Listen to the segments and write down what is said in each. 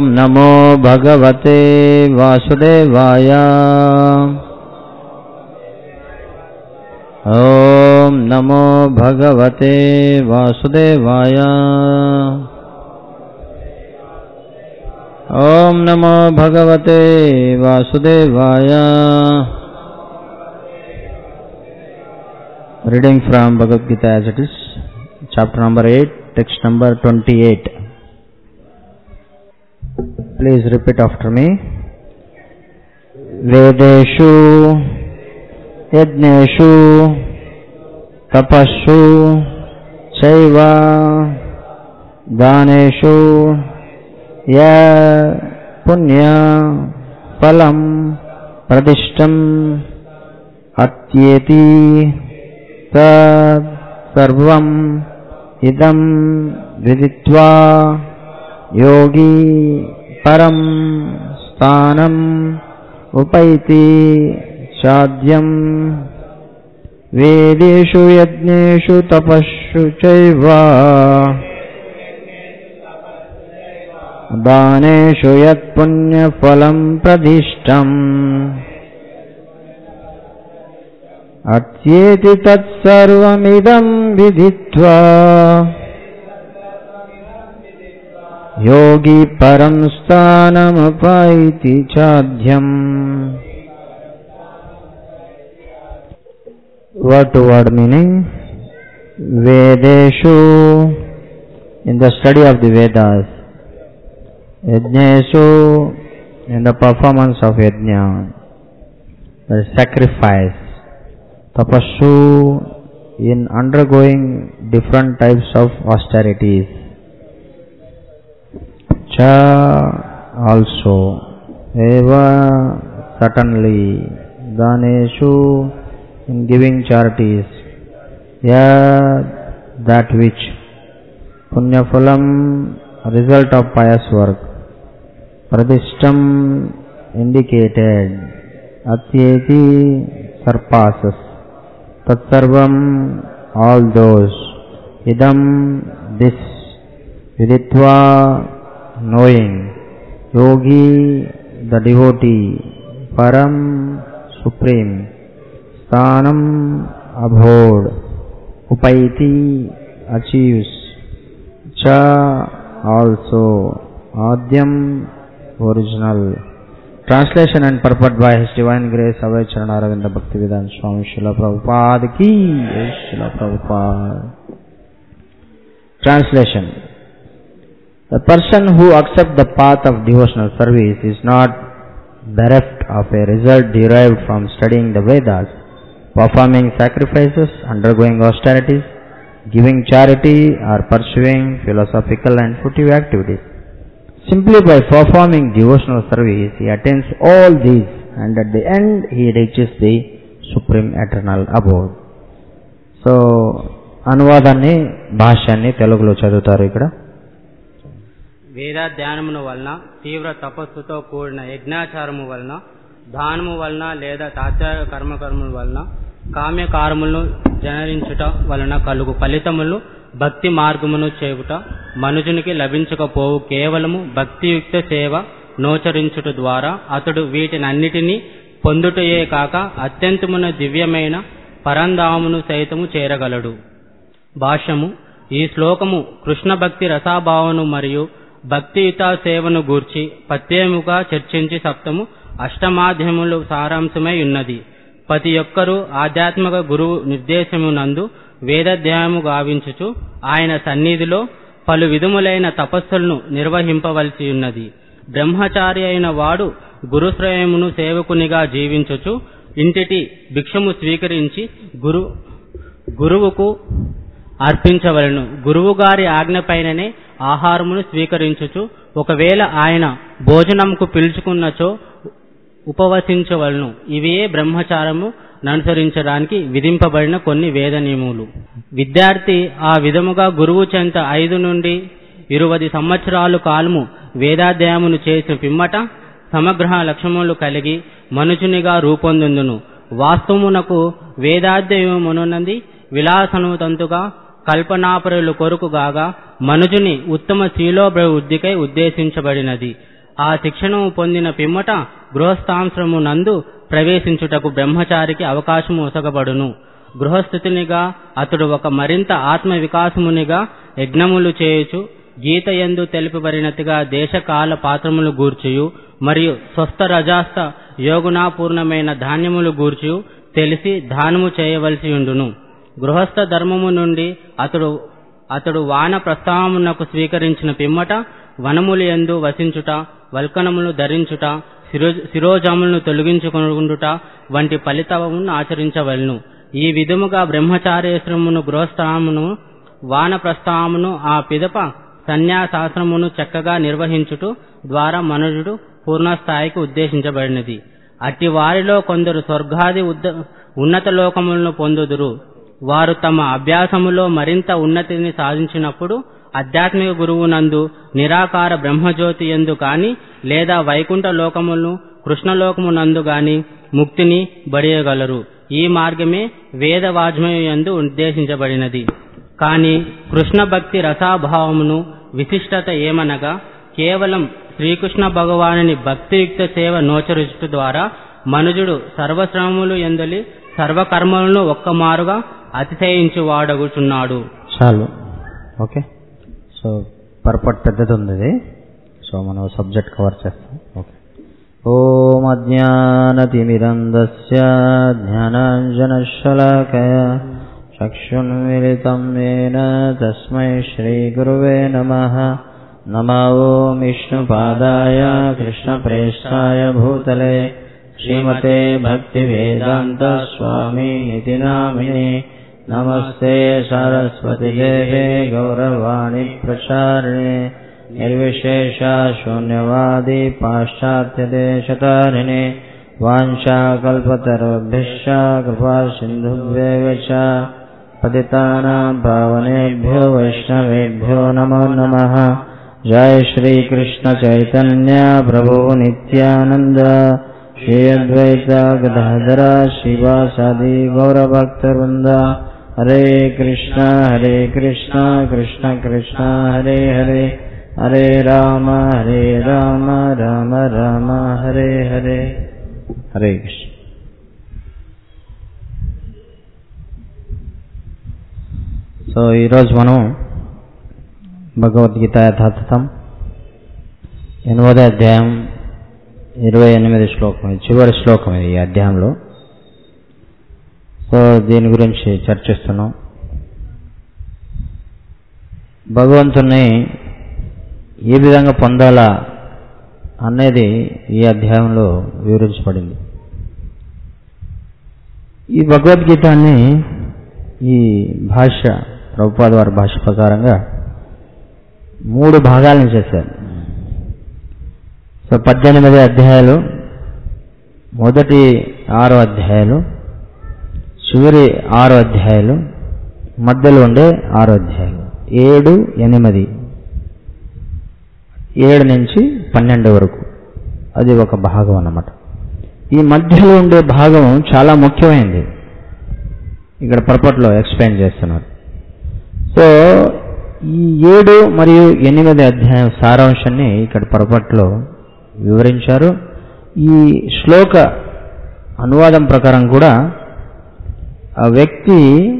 ॐ नमो भगवते वासुदेवाय ॐ नमो भगवते वासुदेवाय ॐ नमो भगवते वासुदेवाय Reading from Bhagavad Gita as it is, chapter number 8, text number 28. Please repeat after me. Vedeshu, Yajneshu, Tapashu, Chaiva, Daneshu, Ya, Punya, Phalam, Pradishtam, Atyeti, तत् सर्वम् इदम् विदित्वा योगी परम् स्थानम् उपैति चाद्यम् वेदेषु यज्ञेषु तपस्सु चैव दानेषु यत्पुण्यफलम् प्रदिष्टम् अत्येति तत्सर्वमिदम् विदित्वा योगी परम् स्थानमुपैति चाध्यम् word to word meaning Vedeshu in the study of the Vedas Yajneshu in the performance of Yajna the sacrifice tapassu in undergoing different types of austerities cha also eva certainly daneshu in giving charities ya that which punyaphalam result of pious work pradishtam indicated atyeti surpasses tatsarvam all those idam this viditva knowing yogi the devotee param supreme sthanam abhod upaiti achieves cha also adyam original Translation and purport by His Divine Grace Abhay Charanaravindra Bhaktivedanta Swami Srila Prabhupada ki Srila Prabhupada. Translation The person who accepts the path of devotional service is not bereft of a result derived from studying the Vedas, performing sacrifices, undergoing austerities, giving charity, or pursuing philosophical and fruitive activities. Simply by performing devotional service, he attains all these and at the end he reaches the supreme eternal abode. So అనువాదాన్ని భాష్యాన్ని తెలుగులో చదువుతారు ఇక్కడ వేద ధ్యానమును వలన తీవ్ర తపస్సుతో కూడిన యజ్ఞాచారము వలన దానము వలన లేదా తాత్యాగ కర్మకర్మల వలన కామ్యకారములను జనరించుట వలన కలుగు ఫలితములు భక్తి మార్గమును చేయుట మనుజునికి లభించకపోవు కేవలము భక్తియుక్త సేవ నోచరించుట ద్వారా అతడు వీటినన్నిటినీ పొందుటయే కాక అత్యంతమున దివ్యమైన పరంధామును సైతము చేరగలడు భాష్యము ఈ శ్లోకము కృష్ణ భక్తి రసాభావను మరియు భక్తియుత సేవను గూర్చి ప్రత్యేముగా చర్చించి సప్తము అష్టమాధ్యములు సారాంశమై ఉన్నది ప్రతి ఒక్కరూ ఆధ్యాత్మిక గురువు నిర్దేశమునందు వేదధ్యాయము గావించుచు ఆయన సన్నిధిలో పలు విధములైన తపస్సులను నిర్వహింపవలసి ఉన్నది బ్రహ్మచారి అయిన వాడు గురుశ్రయమును సేవకునిగా జీవించుచు ఇంటిటి భిక్షము స్వీకరించి గురు గురువుకు అర్పించవలను గురువుగారి ఆజ్ఞపైననే ఆహారమును స్వీకరించుచు ఒకవేళ ఆయన భోజనంకు పిలుచుకున్నచో ఉపవసించవలను ఇవే బ్రహ్మచారము అనుసరించడానికి విధింపబడిన కొన్ని వేద నియములు విద్యార్థి ఆ విధముగా గురువు చెంత ఐదు నుండి ఇరువది సంవత్సరాలు కాలము వేదాధ్యాయమును చేసిన పిమ్మట సమగ్ర లక్ష్యములు కలిగి మనుషునిగా రూపొందును వాస్తవమునకు వేదాధ్యయమునున్నది విలాసనుతంతుగా కల్పనాపరులు కొరకు గాగా మనుజుని ఉత్తమ శీలోభివృద్ధికై ఉద్దేశించబడినది ఆ శిక్షణము పొందిన పిమ్మట గృహస్థాశ్రము నందు ప్రవేశించుటకు బ్రహ్మచారికి అవకాశము ఒసగబడును గృహస్థితినిగా అతడు ఒక మరింత ఆత్మ వికాసమునిగా యజ్ఞములు చేయుచు గీత ఎందు తెలుపబడినట్టుగా దేశకాల పాత్రములు గూర్చియు మరియు స్వస్థ రజాస్త యోగునాపూర్ణమైన ధాన్యములు గూర్చియు తెలిసి దానము చేయవలసి ఉండును గృహస్థ ధర్మము నుండి అతడు అతడు వాన ప్రస్తావమునకు స్వీకరించిన పిమ్మట వనములు ఎందు వసించుట వల్కనములు ధరించుట శిరో- శిరోజాములను తొలగించుకుంటుట వంటి ఫలితమును ఆచరించవలను ఈ విధముగా బ్రహ్మచార్యశ్రమును గృహస్థామును వానప్రస్థామును ఆ పిదప సన్యాసాశ్రమును చక్కగా నిర్వహించుట ద్వారా మనుజుడు పూర్ణస్థాయికి ఉద్దేశించబడినది అట్టి వారిలో కొందరు స్వర్గాది ఉద్ద- ఉన్నత లోకములను పొందుదురు వారు తమ అభ్యాసములో మరింత ఉన్నతిని సాధించినప్పుడు ఆధ్యాత్మిక గురువునందు నిరాకార బ్రహ్మజ్యోతి ఎందు కాని లేదా వైకుంఠ లోకములను కృష్ణలోకమునందు గాని ముక్తిని బడియగలరు ఈ మార్గమే వేద వాజ్మయం యందు ఉద్దేశించబడినది కాని కృష్ణ భక్తి రసాభావమును విశిష్టత ఏమనగా కేవలం శ్రీకృష్ణ భగవానుని భక్తియుక్త సేవ నోచరుచుట ద్వారా మనుజుడు సర్వశ్రమములు ఎందలి సర్వకర్మలను ఒక్కమారుగా అతిశయించి వాడగుచున్నాడు చాలు ఓకే సో పర్పట్ పెద్దది ఉంది ఇది సో మనం సబ్జెక్ట్ కవర్ చేస్తాం ఓకే ఓం అజ్ఞానతిమిరంధస్య జ్ఞానాంజనశలాకయ చక్షున్మిలితం येन తస్మై శ్రీగురువే నమః నమ ఓం విష్ణుపాదాయ కృష్ణప్రేష్టాయ భూతలే శ్రీమతే భక్తివేదాంత స్వామి ఇతి నామినే నమస్తే సరస్వతిదేవే గౌరవాణి ప్రచారిణే నిర్విశేష శూన్యవాది పాశ్చాత్యదేశతారిణే వాంఛాకల్పతరుభ్యశ్చ కృపా సింధుభ్యేవ చ పతితానాం పావనేభ్యో వైష్ణవేభ్యో నమో నమః జయ శ్రీకృష్ణ చైతన్య ప్రభు నిత్యానంద శ్రీ అద్వైత గదాధర శివాసాది గౌరభక్తవృంద హరే కృష్ణ హరే కృష్ణ కృష్ణ కృష్ణ హరే హరే హరే రామ హరే రామ రామ రామ హరే హరే హరే కృష్ణ సో ఈరోజు మనం భగవద్గీత యథాతథం ఎనిమిదో అధ్యాయం ఇరవై ఎనిమిది శ్లోకం ఇది చివరి శ్లోకం ఇది ఈ అధ్యాయంలో సో దీని గురించి చర్చిస్తున్నాం భగవంతుని ఏ విధంగా పొందాలా అనేది ఈ అధ్యాయంలో వివరించబడింది ఈ భగవద్గీతాన్ని ఈ భాష ప్రభుపాద వారి భాష ప్రకారంగా మూడు భాగాలను చేశారు సో పద్దెనిమిది అధ్యాయాలు మొదటి ఆరు అధ్యాయాలు చివరి ఆరు అధ్యాయాలు మధ్యలో ఉండే ఆరు అధ్యాయాలు ఏడు ఎనిమిది ఏడు నుంచి పన్నెండు వరకు అది ఒక భాగం అన్నమాట ఈ మధ్యలో ఉండే భాగం చాలా ముఖ్యమైనది ఇక్కడ పర్పట్లో ఎక్స్ప్లెయిన్ చేస్తున్నారు సో ఈ ఏడు మరియు ఎనిమిది అధ్యాయం సారాంశాన్ని ఇక్కడ పర్పట్లో వివరించారు ఈ శ్లోక అనువాదం ప్రకారం కూడా ఆ వ్యక్తి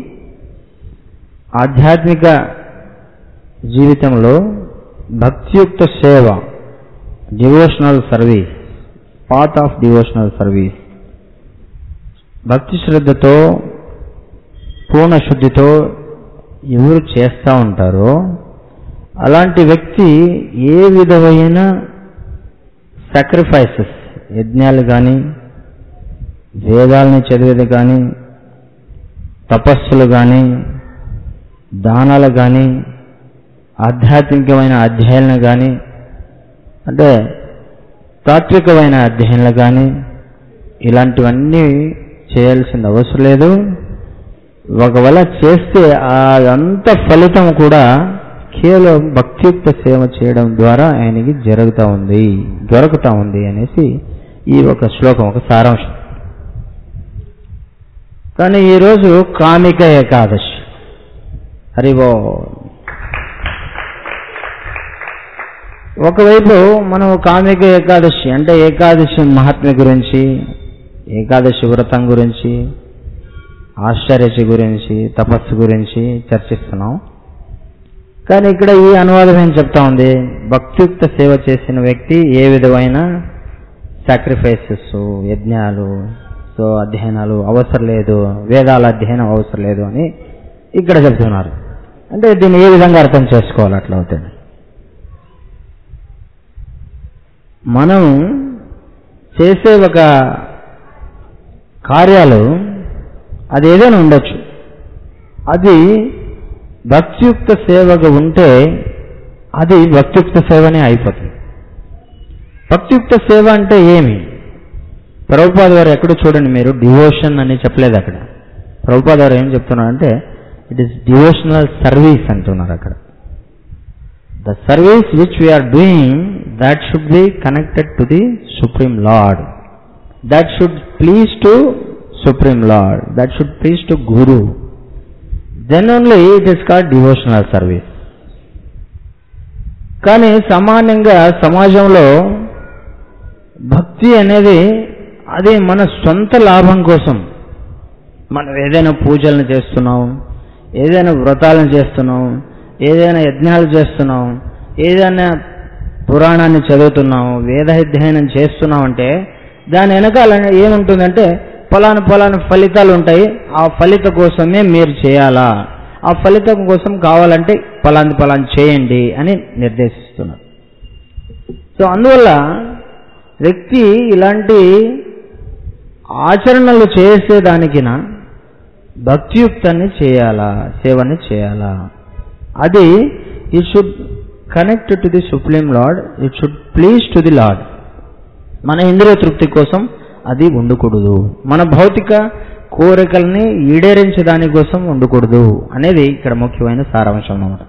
ఆధ్యాత్మిక జీవితంలో భక్తియుక్త సేవ devotional service path of devotional service భక్తి శ్రద్ధతో పూర్ణ శుద్ధితో ఎవరు చేస్తూ ఉంటారో అలాంటి వ్యక్తి ఏ విధమైన సాక్రిఫైసెస్ యజ్ఞాలు కానీ వేదాలని చదివేది కానీ తపస్సులు కానీ దానాలు కానీ ఆధ్యాత్మికమైన అధ్యాయాలను కానీ అంటే తాత్వికమైన అధ్యయనాలు కానీ ఇలాంటివన్నీ చేయాల్సిన అవసరం లేదు ఒకవేళ చేస్తే అదంత ఫలితం కూడా కేవలం భక్తియుక్త సేవ చేయడం ద్వారా ఆయనకి జరుగుతూ ఉంది దొరుకుతూ ఉంది అనేసి ఈ ఒక శ్లోకం ఒక సారాంశం కానీ ఈరోజు కామిక ఏకాదశి హరివో ఒకవైపు మనం కామిక ఏకాదశి అంటే ఏకాదశి మహాత్మ్య గురించి ఏకాదశి వ్రతం గురించి ఆశ్చర్యచి గురించి తపస్సు గురించి చర్చిస్తున్నాం కానీ ఇక్కడ ఈ అనువాదం ఏం చెప్తా ఉంది భక్తియుక్త సేవ చేసిన వ్యక్తి ఏ విధమైన సాక్రిఫైసెస్ యజ్ఞాలు సో అధ్యయనాలు అవసరం లేదు వేదాల అధ్యయనం అవసరం లేదు అని ఇక్కడ చెప్తున్నారు అంటే దీన్ని ఏ విధంగా అర్థం చేసుకోవాలి అట్లా అవుతుంది మనం చేసే ఒక కార్యాలు అది ఏదైనా ఉండొచ్చు అది భక్తియుక్త సేవగా ఉంటే అది భక్తియుక్త సేవనే అయిపోతుంది భక్తియుక్త సేవ అంటే ఏమి ప్రభుపాద గారు ఎక్కడ చూడండి మీరు డివోషన్ అని చెప్పలేదు అక్కడ ప్రభుపాద గారు ఏం చెప్తున్నారంటే ఇట్ ఈస్ డివోషనల్ సర్వీస్ అంటున్నారు అక్కడ the service which we are doing that should be connected to the supreme lord that should please to supreme lord that should please to guru then only it is called devotional service కానీ సామాన్యంగా సమాజంలో భక్తి అనేది అది మన సొంత లాభం కోసం మనం ఏదైనా పూజలను చేస్తున్నాం ఏదైనా వ్రతాలను చేస్తున్నాం ఏదైనా యజ్ఞాలు చేస్తున్నాం ఏదైనా పురాణాన్ని చదువుతున్నాం వేదాధ్యయనం చేస్తున్నాం అంటే దాని వెనకాల ఏముంటుందంటే ఫలానా ఫలానా ఫలితాలు ఉంటాయి ఆ ఫలిత కోసమే మీరు చేయాలా ఆ ఫలితం కోసం కావాలంటే ఫలాంది ఫలాన్ని చేయండి అని నిర్దేశిస్తున్నారు సో అందువల్ల వ్యక్తి ఇలాంటి ఆచరణలు చేసేదానికిన భక్తియుక్తాన్ని చేయాలా సేవని చేయాలా అది it should connect to the supreme lord it should please to the lord మన ఇంద్రియ తృప్తి కోసం అది ఉండకూడదు మన భౌతిక కోరికల్ని ఈడేరించే దానికోసం ఉండకూడదు అనేది ఇక్కడ ముఖ్యమైన సారాంశం అన్నమాట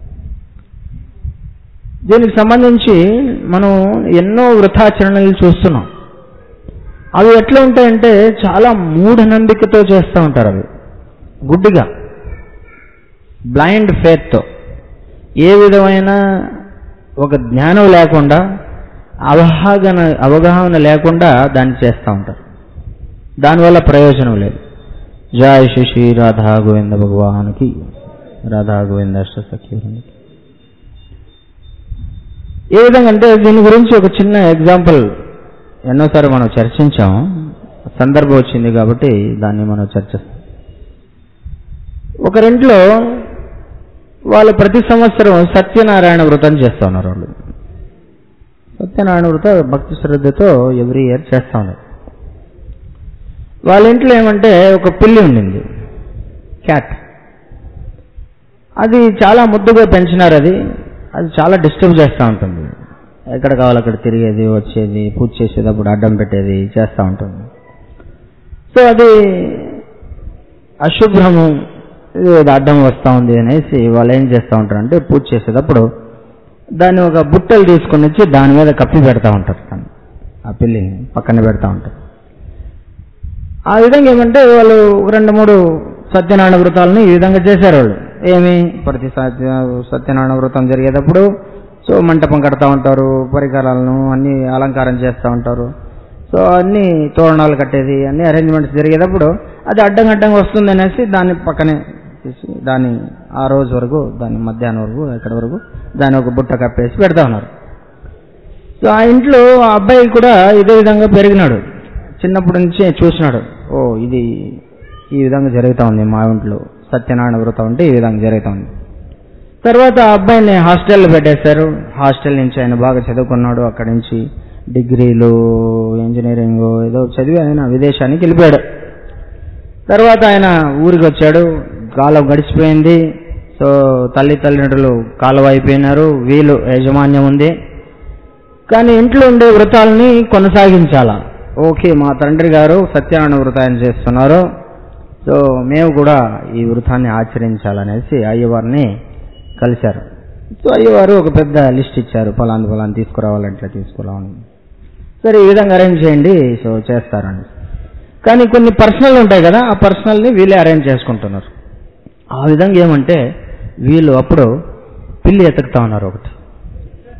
దీనికి సంబంధించి మనం ఎన్నో వృథాచరణలు చూస్తున్నాం అవి ఎట్లా ఉంటాయంటే చాలా మూఢనంబికతో చేస్తూ ఉంటారు అవి గుడ్డిగా బ్లైండ్ ఫేత్తో ఏ విధమైన ఒక జ్ఞానం లేకుండా అవగాహన అవగాహన లేకుండా దాన్ని చేస్తూ ఉంటారు దానివల్ల ప్రయోజనం లేదు జయ శ్రీ శ్రీ రాధా గోవింద భగవానికి రాధా గోవింద అష్టసఖ్యునికి ఏ విధంగా అంటే దీని గురించి ఒక చిన్న ఎగ్జాంపుల్ ఎన్నోసారి మనం చర్చించాం సందర్భం వచ్చింది కాబట్టి దాన్ని మనం చర్చిస్తాం ఒకరింట్లో వాళ్ళు ప్రతి సంవత్సరం సత్యనారాయణ వ్రతం చేస్తూ ఉన్నారు వాళ్ళు సత్యనారాయణ వ్రత భక్తి శ్రద్ధతో ఎవ్రీ ఇయర్ చేస్తూ ఉన్నారు వాళ్ళ ఇంట్లో ఏమంటే ఒక పిల్లి ఉండింది క్యాట్ అది చాలా ముద్దుగా పెంచినారు అది అది చాలా డిస్టర్బ్ చేస్తూ ఉంటుంది ఎక్కడ కావాలి అక్కడ తిరిగేది వచ్చేది పూజ చేసేటప్పుడు అడ్డం పెట్టేది చేస్తూ ఉంటుంది సో అది అశుభ్రము ఇది అడ్డం వస్తూ ఉంది అనేసి వాళ్ళు ఏం చేస్తూ ఉంటారంటే పూజ చేసేటప్పుడు దాన్ని ఒక బుట్టలు తీసుకొని వచ్చి దాని మీద కప్పి పెడతా ఉంటారు దాన్ని ఆ పిల్లిని పక్కన పెడతా ఉంటారు ఆ విధంగా ఏమంటే వాళ్ళు ఒక రెండు మూడు సత్యనారాయణ వ్రతాలని ఈ విధంగా చేశారు వాళ్ళు ఏమి ప్రతి సత్య సత్యనారాయణ వ్రతం జరిగేటప్పుడు సో మంటపం కడతా ఉంటారు పరికరాలను అన్ని అలంకారం చేస్తూ ఉంటారు సో అన్ని తోరణాలు కట్టేది అన్ని అరేంజ్మెంట్స్ జరిగేటప్పుడు అది అడ్డం అడ్డంగా వస్తుంది అనేసి దాన్ని పక్కనే తీసి దాన్ని ఆ రోజు వరకు దాన్ని మధ్యాహ్నం వరకు ఎక్కడి వరకు దాన్ని ఒక బుట్ట కప్పేసి పెడతా ఉన్నారు సో ఆ ఇంట్లో ఆ అబ్బాయి కూడా ఇదే విధంగా పెరిగినాడు చిన్నప్పటి నుంచి చూసినాడు ఓ ఇది ఈ విధంగా జరుగుతూ ఉంది మా ఇంట్లో సత్యనారాయణ వ్రతం అంటే ఈ విధంగా జరుగుతూ ఉంది తర్వాత ఆ అబ్బాయిని హాస్టల్లో పెట్టేశారు హాస్టల్ నుంచి ఆయన బాగా చదువుకున్నాడు అక్కడి నుంచి డిగ్రీలు ఇంజనీరింగ్ ఏదో చదివి ఆయన విదేశానికి వెళ్ళిపోయాడు తర్వాత ఆయన ఊరికి వచ్చాడు కాలం గడిచిపోయింది సో తల్లి తల్లిదండ్రులు కాలువ అయిపోయినారు వీళ్ళు యాజమాన్యం ఉంది కానీ ఇంట్లో ఉండే వ్రతాలని కొనసాగించాలా ఓకే మా తండ్రి గారు సత్యనారాయణ వ్రతాన్ని చేస్తున్నారు సో మేము కూడా ఈ వృతాన్ని ఆచరించాలనేసి అయ్యవారిని కలిశారు సో అయ్యవారు ఒక పెద్ద లిస్ట్ ఇచ్చారు ఫలాన్ని ఫలాన్ని తీసుకురావాలంటే తీసుకురావాలని సరే ఈ విధంగా అరేంజ్ చేయండి సో చేస్తారని కానీ కొన్ని పర్సనల్ ఉంటాయి కదా ఆ పర్సనల్ని వీళ్ళే అరేంజ్ చేసుకుంటున్నారు ఆ విధంగా ఏమంటే వీళ్ళు అప్పుడు పిల్లి ఎతుకుతా ఉన్నారు ఒకటి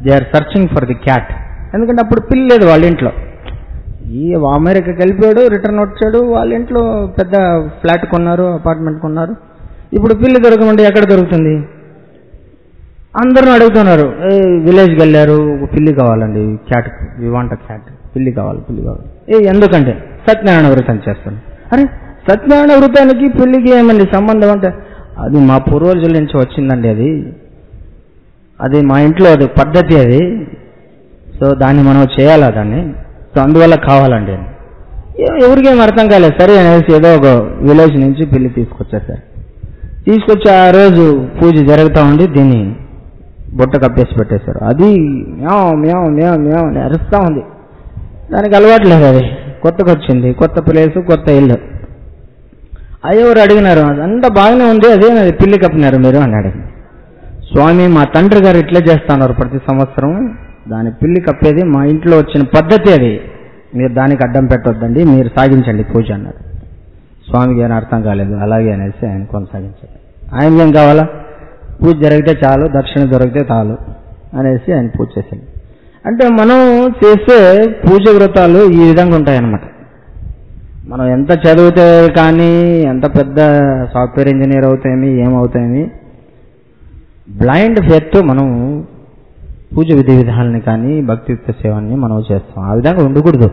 they are searching for the cat ఎందుకంటే అప్పుడు పిల్లి లేదు వాళ్ళ ఇంట్లో ఈ అమెరికాకి వెళ్ళిపోయాడు రిటర్న్ వచ్చాడు వాళ్ళ ఇంట్లో పెద్ద ఫ్లాట్ కొన్నారు అపార్ట్మెంట్ కొన్నారు ఇప్పుడు పిల్లి దొరకమంటే ఎక్కడ దొరుకుతుంది అందరూ అడుగుతున్నారు ఏ విలేజ్కి వెళ్ళారు ఒక పిల్లి కావాలండి క్యాట్ వి వాంట్ క్యాట్ పిల్లి కావాలి పిల్లి కావాలి ఏ ఎందుకంటే సత్యనారాయణ వ్రతం చేస్తాను అరే సత్యనారాయణ వ్రతానికి పిల్లికి ఏమండి సంబంధం అంటే అది మా పూర్వజుల నుంచి వచ్చిందండి అది అది మా ఇంట్లో అది పద్ధతి అది సో దాన్ని మనం చేయాలా దాన్ని సో అందువల్ల కావాలండి అని ఎ- ఎవరికేం అర్థం కాలేదు సరే అనేసి ఏదో ఒక విలేజ్ నుంచి పిల్లి తీసుకొచ్చేసారు తీసుకొచ్చి ఆ రోజు పూజ జరుగుతూ ఉంది దీన్ని బుట్ట కప్పేసి పెట్టేశారు అది మ్యావ్ మ్యావ్ మ్యావ్ మ్యావ్ అని అరుస్తూ ఉంది దానికి అలవాటు లేదు అది కొత్తగా వచ్చింది కొత్త ప్లేస్ కొత్త ఇల్లు అయ్యవారు అడిగినారు అంతా బాగానే ఉంది అదే అది పిల్లి కప్పినారు మీరు అని అడిగింది స్వామి మా తండ్రి గారు ఇట్లే చేస్తున్నారు ప్రతి సంవత్సరం దాని పిల్లి కప్పేది మా ఇంట్లో వచ్చిన పద్ధతి అది మీరు దానికి అడ్డం పెట్టొద్దండి మీరు సాగించండి పూజ అన్నారు స్వామికి ఏమైనా అర్థం కాలేదు అలాగే అనేసి ఆయన కొనసాగించారు ఆయనకి ఏం కావాలా పూజ జరిగితే చాలు దర్శనం దొరికితే చాలు అనేసి ఆయన పూజ చేశాడు అంటే మనం చేసే పూజ వ్రతాలు ఈ విధంగా ఉంటాయన్నమాట మనం ఎంత చదివితే కానీ ఎంత పెద్ద సాఫ్ట్వేర్ ఇంజనీర్ అవుతాయేమి ఏమవుతాయేమి బ్లైండ్ ఫెత్ మనం పూజ విధి విధాలని కానీ భక్తియుక్త సేవల్ని మనం చేస్తాం ఆ విధంగా ఉండకూడదు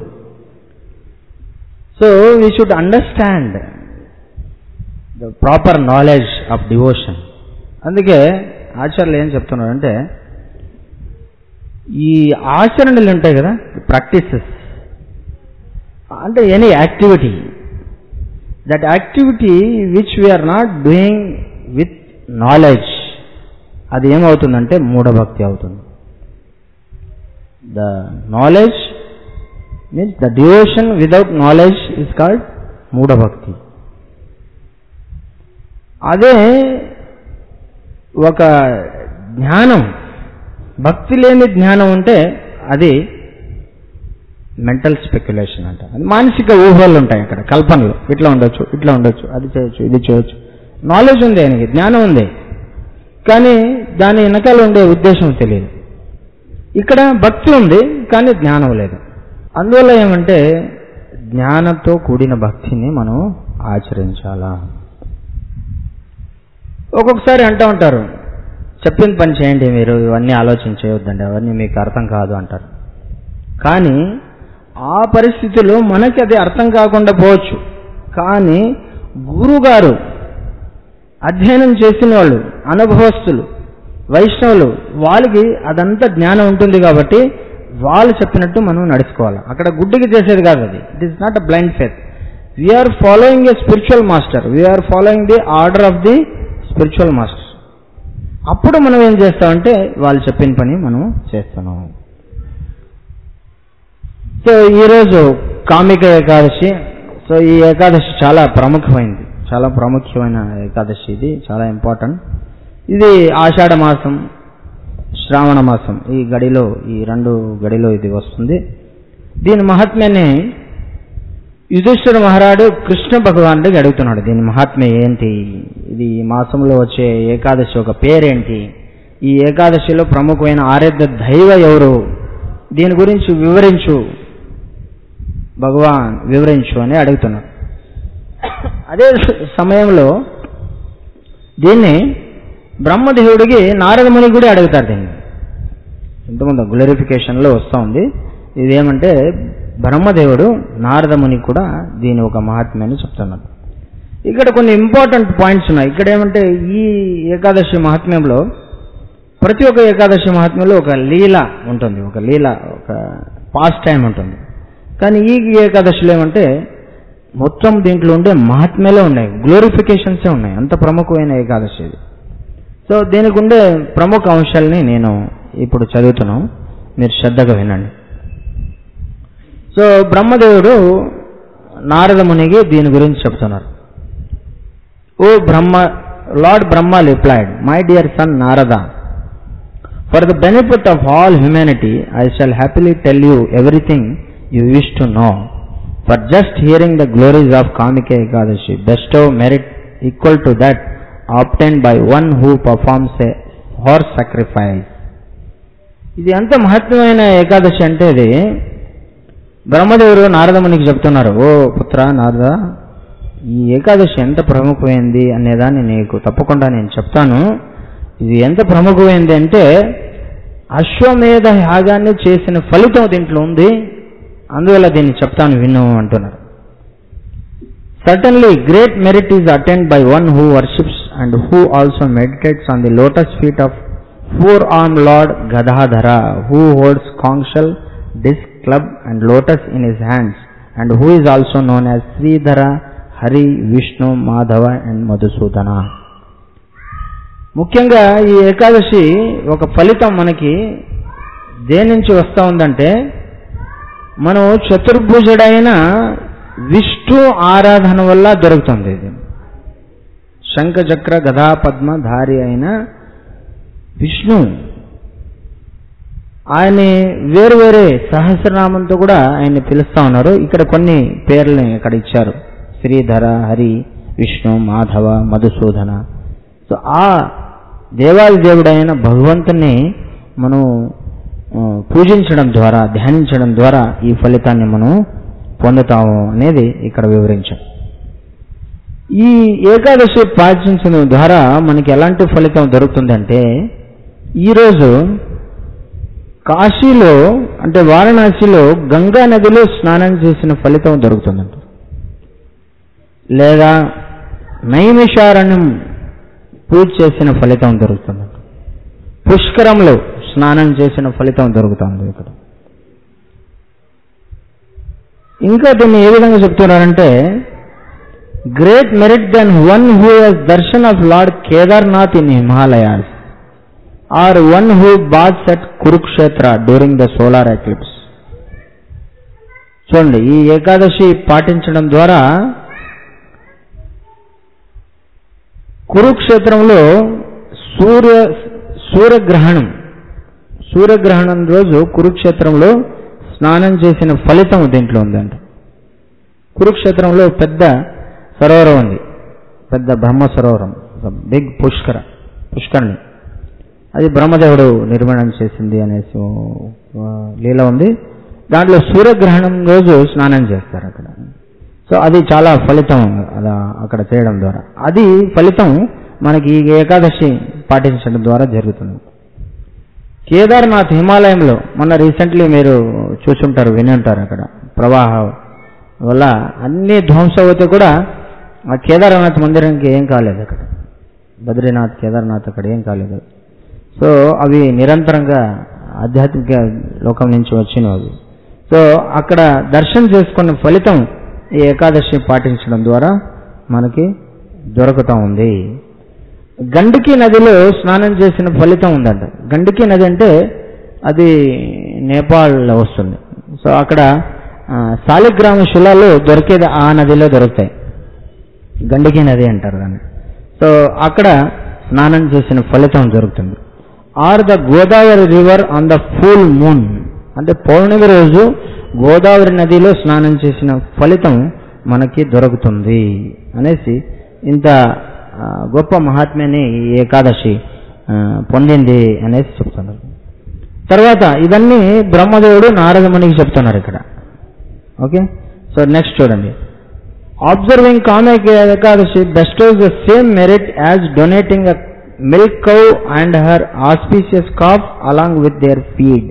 so we should understand the proper knowledge of devotion అందుకే ఆచార్యులు ఏం చెప్తున్నారంటే ఈ ఆచరణలు ఉంటాయి కదా ప్రాక్టీసెస్ అంటే any activity that activity which we are not doing with knowledge అది ఏమవుతుందంటే మూఢభక్తి అవుతుంది the knowledge means the devotion without knowledge is called మూఢభక్తి అదే ఒక జ్ఞానం భక్తి లేని జ్ఞానం ఉంటే అది మెంటల్ స్పెక్యులేషన్ అంట అది మానసిక ఊహలు ఉంటాయి అక్కడ కల్పనలు ఇట్లా ఉండొచ్చు ఇట్లా ఉండొచ్చు అది చేయొచ్చు ఇది చేయొచ్చు నాలెడ్జ్ ఉంది ఆయనకి జ్ఞానం ఉంది కానీ దాని వెనకాల ఉండే ఉద్దేశం తెలియదు ఇక్కడ భక్తి ఉంది కానీ జ్ఞానం లేదు అందువల్ల ఏమంటే జ్ఞానంతో కూడిన భక్తిని మనం ఆచరించాలా ఒక్కొక్కసారి అంటూ ఉంటారు చెప్పిన పని చేయండి మీరు ఇవన్నీ ఆలోచన చేయొద్దండి అవన్నీ మీకు అర్థం కాదు అంటారు కానీ ఆ పరిస్థితిలో మనకి అది అర్థం కాకుండా పోవచ్చు కానీ గురుగారు అధ్యయనం చేసిన వాళ్ళు అనుభవస్తులు వైష్ణవులు వాళ్ళకి అదంతా జ్ఞానం ఉంటుంది కాబట్టి వాళ్ళు చెప్పినట్టు మనం నడుచుకోవాలి అక్కడ గుడ్డికి చేసేది కాదు అది it is not a blind faith we are following a spiritual master we are following the order of the spiritual master అప్పుడు మనం ఏం చేస్తామంటే వాళ్ళు చెప్పిన పని మనం చేస్తున్నాం సో ఈరోజు కామిక ఏకాదశి సో ఈ ఏకాదశి చాలా ప్రముఖమైంది చాలా ప్రాముఖ్యమైన ఏకాదశి ఇది చాలా ఇంపార్టెంట్ ఇది ఆషాఢ మాసం శ్రావణ మాసం ఈ గడిలో ఈ రెండు గడిలో ఇది వస్తుంది దీని మహాత్మ్యాన్ని యుధిష్ఠిర మహారాడు కృష్ణ భగవానుడికి అడుగుతున్నాడు దీని మహాత్మ్యం ఏంటి ఇది ఈ మాసంలో వచ్చే ఏకాదశి ఒక పేరేంటి ఈ ఏకాదశిలో ప్రముఖమైన ఆరాధ్య దైవ ఎవరు దీని గురించి వివరించు భగవాన్ వివరించు అని అడుగుతున్నాడు అదే స- సమయంలో దీన్ని బ్రహ్మదేవుడికి నారదముని కూడా అడుగుతారు దీన్ని ఇంతకుముందు గ్లోరిఫికేషన్లో వస్తూ ఉంది ఇదేమంటే బ్రహ్మదేవుడు నారదముని కూడా దీని ఒక మహాత్మ్యాన్ని చెప్తున్నాడు ఇక్కడ కొన్ని ఇంపార్టెంట్ పాయింట్స్ ఉన్నాయి ఇక్కడ ఏమంటే ఈ ఏకాదశి మహాత్మ్యంలో ప్రతి ఒక్క ఏకాదశి మహాత్మ్యంలో ఒక లీల ఉంటుంది ఒక లీల ఒక పాస్ట్ టైం ఉంటుంది కానీ ఈ ఏకాదశిలో ఏమంటే మొత్తం దీంట్లో ఉండే మహాత్మ్యాలే ఉన్నాయి గ్లోరిఫికేషన్సే ఉన్నాయి అంత ప్రముఖమైన ఏకాదశి ఇది సో దీనికి ఉండే ప్రముఖ అంశాలని నేను ఇప్పుడు చదువుతున్నాను మీరు శ్రద్ధగా వినండి సో బ్రహ్మదేవుడు నారద మునికి దీని గురించి చెప్తున్నారు O Brahma lord Brahma replied my dear son Narada for the benefit of all humanity I shall happily tell you everything you wish to know for just hearing the glories of Kamika Ekadashi best of merit equal to that obtained by one who performs a horse sacrifice. ఇది ఎంత మహత్వమైన ఏకాదశి అంటే ఇది బ్రహ్మదేవుడు నారదమునికి చెప్తున్నారు ఓ పుత్ర నారద ఈ ఏకాదశి ఎంత ప్రముఖమైంది అనేదాన్ని నీకు తప్పకుండా నేను చెప్తాను ఇది ఎంత ప్రముఖమైంది అంటే అశ్వమేధ యాగాన్ని చేసిన ఫలితం దీంట్లో ఉంది అందువల్ల దీన్ని చెప్తాను విను అంటున్నారు Certainly, great merit is attained by one who worships and who also meditates on the lotus feet of four-armed Lord Gadadhara, who holds conch shell, disc, club and lotus in his hands, and who is also known as Sridhara, Hari, Vishnu, Madhava and Madhusudana. ముఖ్యంగా ఈ ఏకాదశి ఒక ఫలితం మనకి దేని నుంచి వస్తూ ఉందంటే మనం చతుర్భుజుడైన విష్ణు ఆరాధన వల్ల దొరుకుతుంది ఇది శంఖచక్ర గదా పద్మ ధారి అయిన విష్ణు ఆయన వేరు వేరే సహస్రనామంతో కూడా ఆయన్ని పిలుస్తా ఉన్నారు ఇక్కడ కొన్ని పేర్లని ఇక్కడ ఇచ్చారు శ్రీధర హరి విష్ణు మాధవ మధుసూదన సో ఆ దేవాది దేవుడైన భగవంతుని మనం ఆ, పూజించడం ద్వారా ధ్యానించడం ద్వారా ఈ ఫలితాన్ని మనం పొందుతాము అనేది ఇక్కడ వివరించాం ఈ ఏకాదశి పాటించడం ద్వారా మనకి ఎలాంటి ఫలితం దొరుకుతుందంటే ఈరోజు కాశీలో అంటే వారణాసిలో గంగా నదిలో స్నానం చేసిన ఫలితం దొరుకుతుందంట లేదా నైమిషారణ్యం పూజ చేసిన ఫలితం దొరుకుతుందంట పుష్కరంలో స్నానం చేసిన ఫలితం దొరుకుతుంది ఇక్కడ ఇంకా దీన్ని ఏ విధంగా చెప్తున్నారంటే great merit then one who has darshan of lord Kedarnath in Himalayas or one who bathes at Kurukshetra during the solar eclipse చూడండి ఈ ఏకాదశి పాటించడం ద్వారా కురుక్షేత్రంలో సూర్య సూర్యగ్రహణం సూర్యగ్రహణం రోజు కురుక్షేత్రంలో స్నానం చేసిన ఫలితం దీంట్లో ఉందంట కురుక్షేత్రంలో పెద్ద సరోవరం ఉంది పెద్ద బ్రహ్మ సరోవరం బిగ్ పుష్కర పుష్కరిణి అది బ్రహ్మదేవుడు నిర్మాణం చేసింది అనేసి ఆ, లీల ఉంది దాంట్లో సూర్యగ్రహణం రోజు స్నానం చేస్తారు అక్కడ సో అది చాలా ఫలితం అలా అక్కడ చేయడం ద్వారా అది ఫలితం మనకి ఈ ఏకాదశి పాటించడం ద్వారా జరుగుతుంది కేదార్నాథ్ హిమాలయంలో మొన్న రీసెంట్లీ మీరు చూసుంటారు విని ఉంటారు అక్కడ ప్రవాహం వల్ల అన్ని ధ్వంసమైతే కూడా ఆ కేదార్నాథ్ మందిరానికి ఏం కాలేదు అక్కడ బద్రీనాథ్ కేదార్నాథ్ అక్కడ ఏం కాలేదు సో అవి నిరంతరంగా ఆధ్యాత్మిక లోకం నుంచి వచ్చినవి అవి సో అక్కడ దర్శనం చేసుకున్న ఫలితం ఈ ఏకాదశి పాటించడం ద్వారా మనకి దొరుకుతూ ఉంది గండికి నదిలో స్నానం చేసిన ఫలితం ఉందంట గండికి నది అంటే అది నేపాల్లో వస్తుంది సో అక్కడ ఆ, శాలిగ్రామ శిలాలు దొరికేది ఆ నదిలో దొరుకుతాయి గండికి నది అంటారు దాన్ని సో అక్కడ స్నానం చేసిన ఫలితం దొరుకుతుంది or the Godavari river on the full moon అంటే పౌర్ణమి రోజు గోదావరి నదిలో స్నానం చేసిన ఫలితం మనకి దొరుకుతుంది అనేసి ఇంత ఆ, గొప్ప మహాత్మ్యాన్ని ఈ ఏకాదశి ఆ, పొందింది అనేసి చెప్తున్నారు తర్వాత ఇవన్నీ బ్రహ్మదేవుడు నారదమునికి చెప్తున్నారు ఇక్కడ ఓకే సో నెక్స్ట్ చూడండి observing Kamika Ekadashi bestows the same merit as donating a milk cow and her auspicious calf along with their feed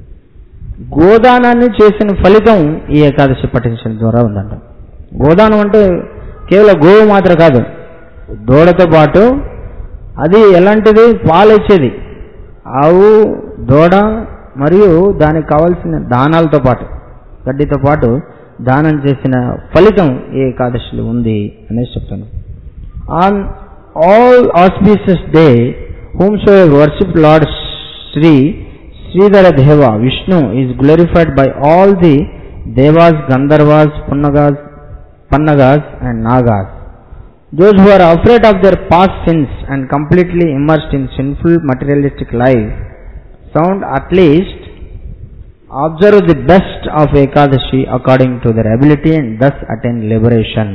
గోదానాన్ని చేసిన ఫలితం ఈ ఏకాదశి పఠించడం ద్వారా ఉందంట గోదానం అంటే కేవలం గోవు మాత్రం కాదు దూడతో పాటు అది ఎలాంటిది పాలు ఇచ్చేది ఆవు దూడ మరియు దానికి కావాల్సిన దానాలతో పాటు గడ్డితో పాటు దానం చేసిన ఫలితం ఈ ఏకాదశిలో ఉంది అనేసి చెప్తాను on all auspicious day whom so worship lord Sri Sridhara Deva Vishnu is glorified by all the devas Gandharvas పున్నగాస్ Pannagas and Nagas those who are afraid of their past sins and completely immersed in sinful materialistic life sound at least observe the best of Ekadashi according to their ability and thus attain liberation.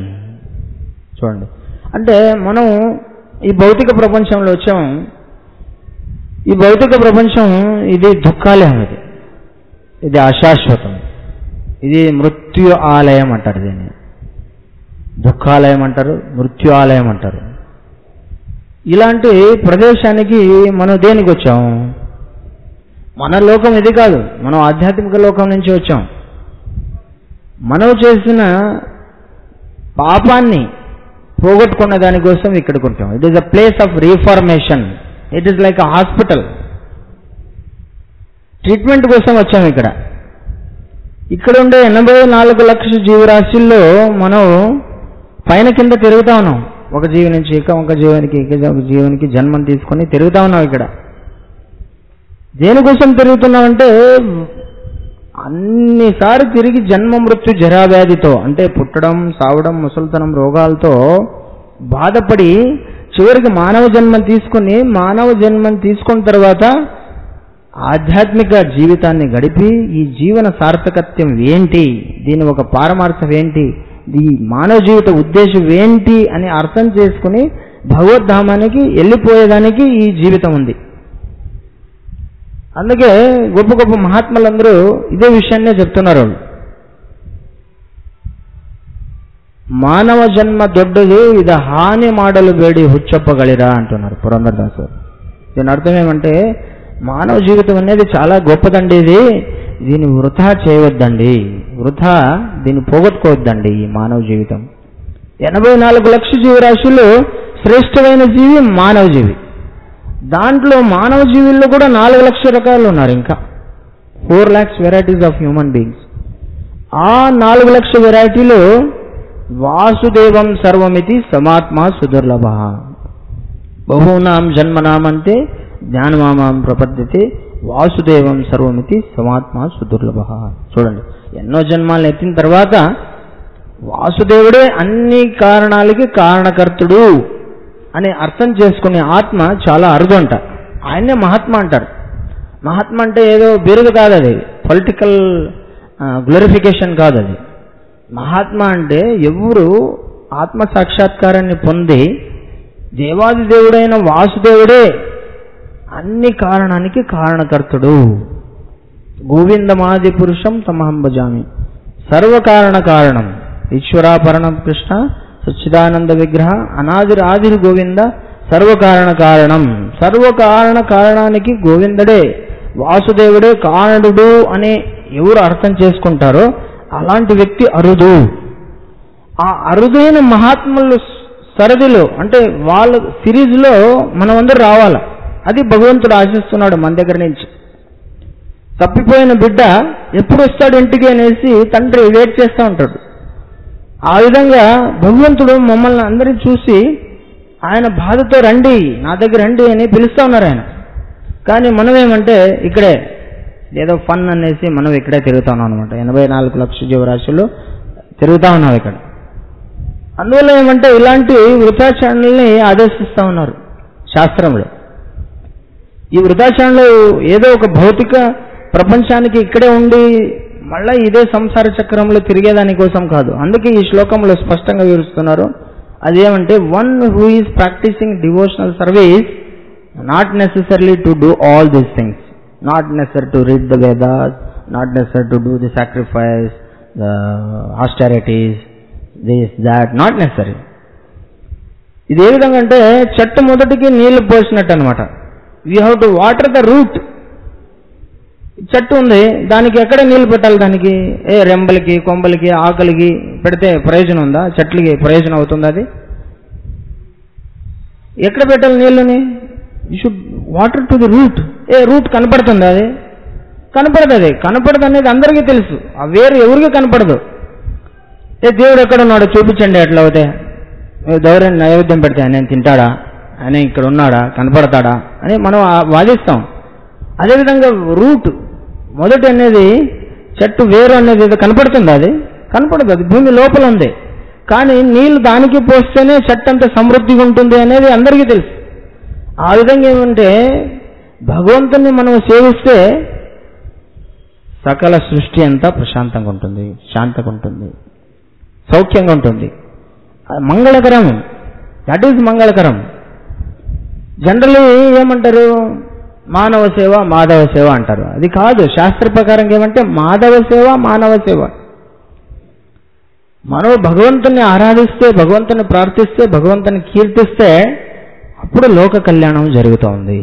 చూడండి అంటే మనం ఈ భౌతిక ప్రపంచంలో వచ్చాం ఈ భౌతిక ప్రపంచం ఇది దుఃఖాలయం ఇది ఇది అశాశ్వతం ఇది మృత్యు ఆలయం అంటారు దీన్ని దుఃఖాలయం అంటారు మృత్యు ఆలయం అంటారు ఇలాంటి ప్రదేశానికి మనం దేనికి వచ్చాం మన లోకం ఇది కాదు మనం ఆధ్యాత్మిక లోకం నుంచి వచ్చాం మనం చేసిన పాపాన్ని పోగొట్టుకున్న దానికోసం ఇక్కడికి ఉంటాం it is a place of reformation it is like a hospital treatment కోసం వచ్చాం ఇక్కడ ఇక్కడ ఉండే ఎనభై నాలుగు లక్షల జీవరాశుల్లో మనం పైన కింద తిరుగుతా ఉన్నాం ఒక జీవి నుంచి ఇక ఒక జీవానికి ఇక ఒక జీవానికి జన్మం తీసుకొని తిరుగుతా ఉన్నాం ఇక్కడ దేనికోసం తిరుగుతున్నామంటే అన్నిసార్లు తిరిగి జన్మ మృత్యు జరావ్యాధితో అంటే పుట్టడం సావడం ముసలితనం రోగాలతో బాధపడి చివరికి మానవ జన్మం తీసుకుని మానవ జన్మం తీసుకున్న తర్వాత ఆధ్యాత్మిక జీవితాన్ని గడిపి ఈ జీవన సార్థకత్యం ఏంటి దీని ఒక పారమార్థం ఏంటి ఈ మానవ జీవిత ఉద్దేశం ఏంటి అని అర్థం చేసుకుని భగవద్ధామానికి వెళ్ళిపోయేదానికి ఈ జీవితం ఉంది అందుకే గొప్ప గొప్ప మహాత్ములందరూ ఇదే విషయాన్నే చెప్తున్నారు వాళ్ళు మానవ జన్మ దొడ్డದು ఇది హాని మాడలు వేడి హుచ్చప్పగలిరా అంటున్నారు పురంధరదాసు దీని అర్థం ఏమంటే మానవ జీవితం అనేది చాలా గొప్పదండి ఇది దీన్ని వృధా చేయవద్దండి వృధా దీన్ని పోగొట్టుకోవద్దండి ఈ మానవ జీవితం ఎనభై నాలుగు లక్షల జీవరాశులు శ్రేష్టమైన జీవి మానవ జీవి దాంట్లో మానవ జీవుల్లో కూడా నాలుగు లక్షల రకాలు ఉన్నారు ఇంకా four lakhs varieties of human beings ఆ నాలుగు లక్షల వెరైటీలో వాసుదేవం సర్వమితి సమాత్మ సుదుర్లభ బహూనాం జన్మనామంతే జ్ఞానమామాం ప్రపద్యతే వాసుదేవం సర్వమితి సమాత్మ సుదుర్లభ చూడండి ఎన్నో జన్మాలను ఎత్తిన తర్వాత వాసుదేవుడే అన్ని కారణాలకి కారణకర్తుడు అని అర్థం చేసుకునే ఆత్మ చాలా అరుదు అంట ఆయన్నే మహాత్మ అంటారు మహాత్మ అంటే ఏదో బిరుదు కాదు అది పొలిటికల్ గ్లోరిఫికేషన్ కాదు అది మహాత్మ అంటే ఎవరు ఆత్మ సాక్షాత్కారాన్ని పొంది దేవాది దేవుడైన వాసుదేవుడే అన్ని కారణానికి కారణకర్తుడు గోవిందమాది పురుషం తమహం భజామి సర్వకారణ కారణం ఈశ్వరాపరణం కృష్ణ సచ్చిదానంద విగ్రహ అనాదిర్ ఆదిర్ గోవింద సర్వకారణ కారణం సర్వకారణ కారణానికి గోవిందుడే వాసుదేవుడే కారణుడు అనే ఎవరు అర్థం చేసుకుంటారో అలాంటి వ్యక్తి అరుదు ఆ అరుదైన మహాత్ములు సరదిలో అంటే వాళ్ళ సిరీస్లో మనమందరూ రావాల అది భగవంతుడు ఆశిస్తున్నాడు మన దగ్గర నుంచి తప్పిపోయిన బిడ్డ ఎప్పుడు వస్తాడు ఇంటికి అనేసి తండ్రి వెయిట్ చేస్తూ ఉంటాడు ఆ విధంగా భగవంతుడు మమ్మల్ని అందరినీ చూసి ఆయన బాధతో రండి నా దగ్గర రండి అని పిలుస్తూ ఉన్నారు ఆయన కానీ మనం ఏమంటే ఇక్కడే ఏదో ఫన్ అనేసి మనం ఇక్కడే తిరుగుతా ఉన్నాం అనమాట ఎనభై నాలుగు లక్షల జీవరాశులు తిరుగుతా ఉన్నాం ఇక్కడ అందువల్ల ఏమంటే ఇలాంటి వృతాచరణల్ని ఆదేశిస్తూ ఉన్నారు శాస్త్రంలో ఈ వృతాచరణలో ఏదో ఒక భౌతిక ప్రపంచానికి ఇక్కడే ఉండి మళ్ళా ఇదే సంసార చక్రంలో తిరిగేదాని కోసం కాదు అందుకే ఈ శ్లోకంలో స్పష్టంగా వివరిస్తున్నారు అదేమంటే one who is practising devotional service not necessarily to do all these things not necessary to read the Vedas not necessary to do the sacrifice the austerities this that not necessary ఇది ఏ విధంగా అంటే చెట్టు మొదటికి నీళ్లు పోసినట్టు అనమాట we have to water the root చెట్టు ఉంది దానికి ఎక్కడ నీళ్లు పెట్టాలి దానికి ఏ రెంబలకి కొమ్మలకి ఆకులకి పెడితే ప్రయోజనం ఉందా చెట్లకి ప్రయోజనం అవుతుంది అది ఎక్కడ పెట్టాలి నీళ్ళని you should water to the root ఏ రూట్ కనపడుతుంది అది కనపడదు అది కనపడదు అనేది అందరికీ తెలుసు ఆ వేరు ఎవరికి కనపడదు ఏ దేవుడు ఎక్కడ ఉన్నాడో చూపించండి ఎట్లా అవుతే దౌర్యం నైవేద్యం పెడితే ఆయన తింటాడా ఆయన ఇక్కడ ఉన్నాడా కనపడతాడా అని మనం వాదిస్తాం అదేవిధంగా రూట్ మొదటి అనేది చెట్టు వేరు అనేది ఏదో కనపడుతుంది అది కనపడదు అది భూమి లోపల ఉంది కానీ నీళ్లు దానికి పోస్తేనే చెట్టు అంత సమృద్ధిగా ఉంటుంది అనేది అందరికీ తెలుసు ఆ విధంగా ఏమంటే భగవంతుని మనం సేవిస్తే సకల సృష్టి అంతా ప్రశాంతంగా ఉంటుంది శాంతంగా ఉంటుంది సౌఖ్యంగా ఉంటుంది మంగళకరం దట్ ఈజ్ మంగళకరం జనరల్లీ ఏమంటారు మానవ సేవ మాధవ సేవ అంటారు అది కాదు శాస్త్ర ప్రకారం ఏమంటే మాధవ సేవ మానవ సేవ మనం భగవంతుని ఆరాధిస్తే భగవంతుని ప్రార్థిస్తే భగవంతుని కీర్తిస్తే అప్పుడు లోక కళ్యాణం జరుగుతోంది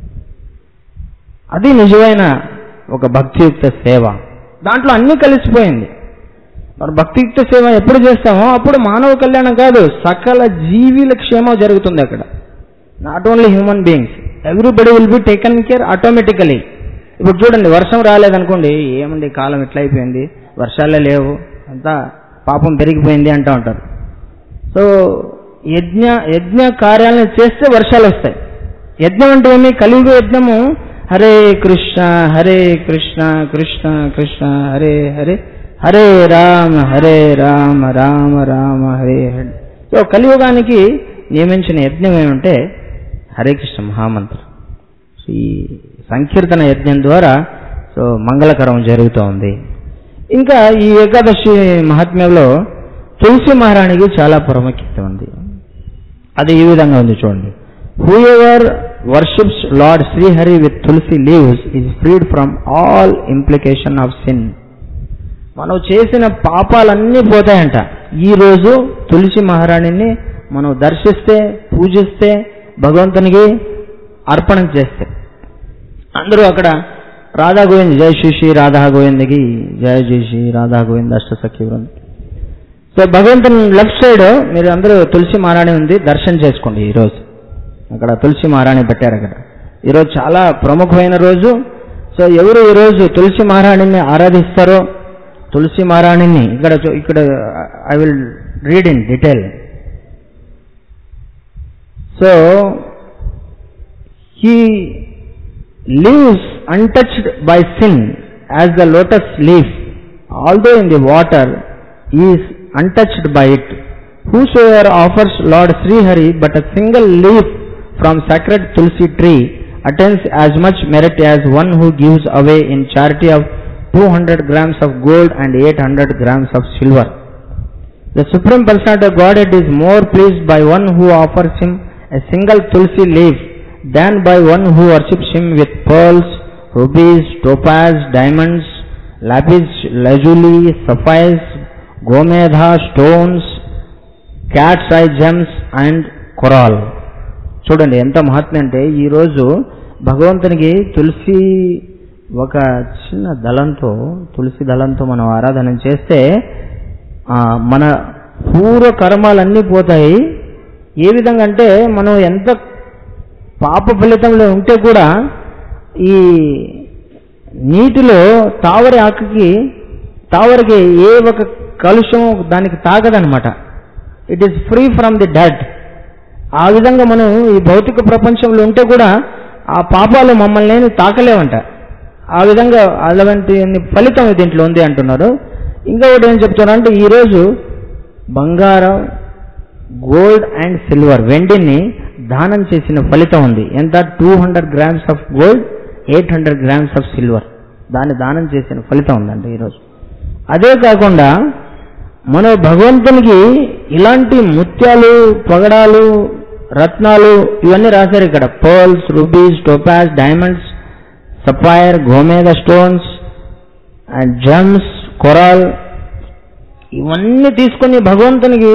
అది నిజమైన ఒక భక్తియుక్త సేవ దాంట్లో అన్నీ కలిసిపోయింది మరి భక్తియుక్త సేవ ఎప్పుడు చేస్తామో అప్పుడు మానవ కళ్యాణం కాదు సకల జీవుల క్షేమం జరుగుతుంది అక్కడ not only human beings everybody will be taken care automatically ఇప్పుడు చూడండి వర్షం రాలేదనుకోండి ఏముంది కాలం ఎట్లా అయిపోయింది వర్షాలే లేవు అంతా పాపం పెరిగిపోయింది అంటూ ఉంటారు సో యజ్ఞ యజ్ఞ కార్యాలను చేస్తే వర్షాలు వస్తాయి యజ్ఞం అంటే ఏమి కలియుగ యజ్ఞము హరే కృష్ణ హరే కృష్ణ కృష్ణ కృష్ణ హరే హరే హరే రామ హరే రామ రామ రామ హరే హరే సో కలియుగానికి నియమించిన యజ్ఞం ఏమంటే హరే కృష్ణ మహామంత్రం సో ఈ సంకీర్తన యజ్ఞం ద్వారా సో మంగళకరం జరుగుతూ ఉంది ఇంకా ఈ ఏకాదశి మహాత్మ్యంలో తులసి మహారాణికి చాలా ప్రాముఖ్యత ఉంది అది ఈ విధంగా ఉంది చూడండి whoever worships lord Srihari with tulsi leaves is freed from all implication of sin మనం చేసిన పాపాలన్నీ పోతాయంట ఈ రోజు తులసి మహారాణిని మనం దర్శిస్తే పూజిస్తే భగవంతునికి అర్పణ చేస్తే అందరూ అక్కడ రాధా గోవింద్ జయ శ్రీ శ్రీ రాధా గోవిందకి జయ జయ శ్రీ రాధా గోవింద్ అష్టసఖి వృంద్ సో భగవంతుని లెఫ్ట్ సైడ్ మీరు అందరూ తులసి మహారాణి ఉంది దర్శనం చేసుకోండి ఈరోజు అక్కడ తులసి మహారాణి పెట్టారు అక్కడ ఈరోజు చాలా ప్రముఖమైన రోజు సో ఎవరు ఈరోజు తులసి మహారాణిని ఆరాధిస్తారో తులసి మహారాణిని ఇక్కడ చూ- ఇక్కడ I will read in detail so he lives untouched by sin as the lotus leaf, although in the water he is untouched by it. Whosoever offers Lord Sri Hari but a single leaf from sacred Tulsi tree attains as much merit as one who gives away in charity of 200 grams of gold and 800 grams of silver. The Supreme Personality of Godhead is more pleased by one who offers him a single tulsi leaf than by one who worships him with pearls, rubies, topaz, diamonds, lapis lazuli, sapphires, gomedha, stones, cat's eye gems and coral. చూడండి ఎంత మహాత్మ్యం అంటే ఈరోజు భగవంతునికి తులసి ఒక చిన్న దళంతో తులసి దళంతో మనం ఆరాధన చేస్తే ఆ, మన పూర్వ కర్మాలన్నీ పోతాయి ఏ విధంగా అంటే మనం ఎంత పాప ఫలితంలో ఉంటే కూడా ఈ నీటిలో తావరి ఆకుకి తావరికి ఏ ఒక కలుషం దానికి తాగదనమాట it is free from the డట్ ఆ విధంగా మనం ఈ భౌతిక ప్రపంచంలో ఉంటే కూడా ఆ పాపాలు మమ్మల్ని ఏమీ తాకలేవంట ఆ విధంగా అలాంటి ఫలితం దీంట్లో ఉంది అంటున్నారు ఇంకా ఒకటి ఏం చెప్తున్నారంటే ఈరోజు బంగారం గోల్డ్ అండ్ సిల్వర్ వెండిని దానం చేసిన ఫలితం ఉంది ఎంత two hundred grams of gold eight hundred grams of silver దాన్ని దానం చేసిన ఫలితం ఉందండి ఈరోజు అదే కాకుండా మన భగవంతునికి ఇలాంటి ముత్యాలు పగడాలు రత్నాలు ఇవన్నీ రాశారు ఇక్కడ pearls rubies topaz diamonds sapphire గోమేద స్టోన్స్ అండ్ జమ్స్ కొరాల్ ఇవన్నీ తీసుకొని భగవంతునికి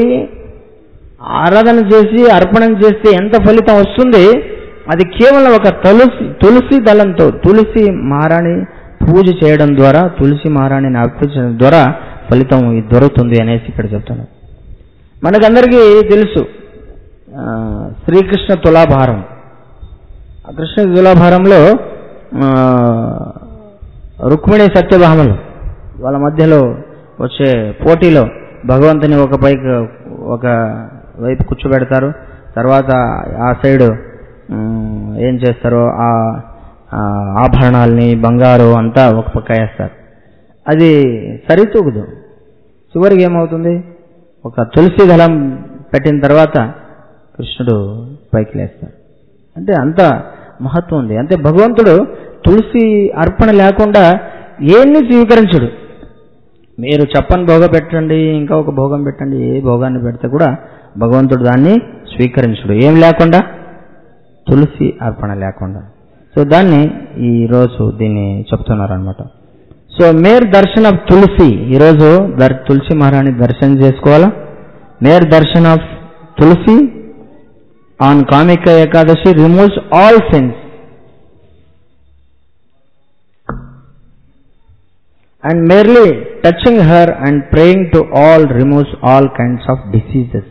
ఆరాధన చేసి అర్పణం చేస్తే ఎంత ఫలితం వస్తుంది అది కేవలం ఒక తులసి తులసి దళంతో తులసి మహారాణి పూజ చేయడం ద్వారా తులసి మహారాణిని అర్పించడం ద్వారా ఫలితం ఇది దొరుకుతుంది అనేసి ఇక్కడ చెప్తాను మనకందరికీ తెలుసు ఆ, శ్రీకృష్ణ తులాభారం ఆ కృష్ణ తులాభారంలో ఆ, రుక్మిణి సత్యభామలు వాళ్ళ మధ్యలో వచ్చే పోటీలో భగవంతుని ఒక పైకి ఒక వైపు కూర్చోబెడతారు తర్వాత ఆ సైడు ఉమ్, ఏం చేస్తారో ఆ ఆ ఆభరణాలని బంగారు అంతా ఒక పక్క వేస్తారు అది సరితూగదు చివరికి ఏమవుతుంది ఒక తులసి దళం పెట్టిన తర్వాత కృష్ణుడు పైకి లేస్తాడు అంటే అంత మహత్వం ఉంది అంటే భగవంతుడు తులసి అర్పణ లేకుండా ఏన్ని స్వీకరించడు మీరు చెప్పని భోగ పెట్టండి ఇంకా ఒక భోగం పెట్టండి ఏ భోగాన్ని పెడితే కూడా భగవంతుడు దాన్ని స్వీకరించడు ఏం లేకుండా తులసి అర్పణ లేకుండా సో దాన్ని ఈ రోజు దీన్ని చెప్తున్నారు అనమాట so mere darshan of tulsi ఈరోజు దర్ తులసి మహారాణి దర్శనం చేసుకోవాలా mere darshan of tulsi on Kamika Ekadashi removes all sins and merely touching her and praying to all removes all kinds of diseases.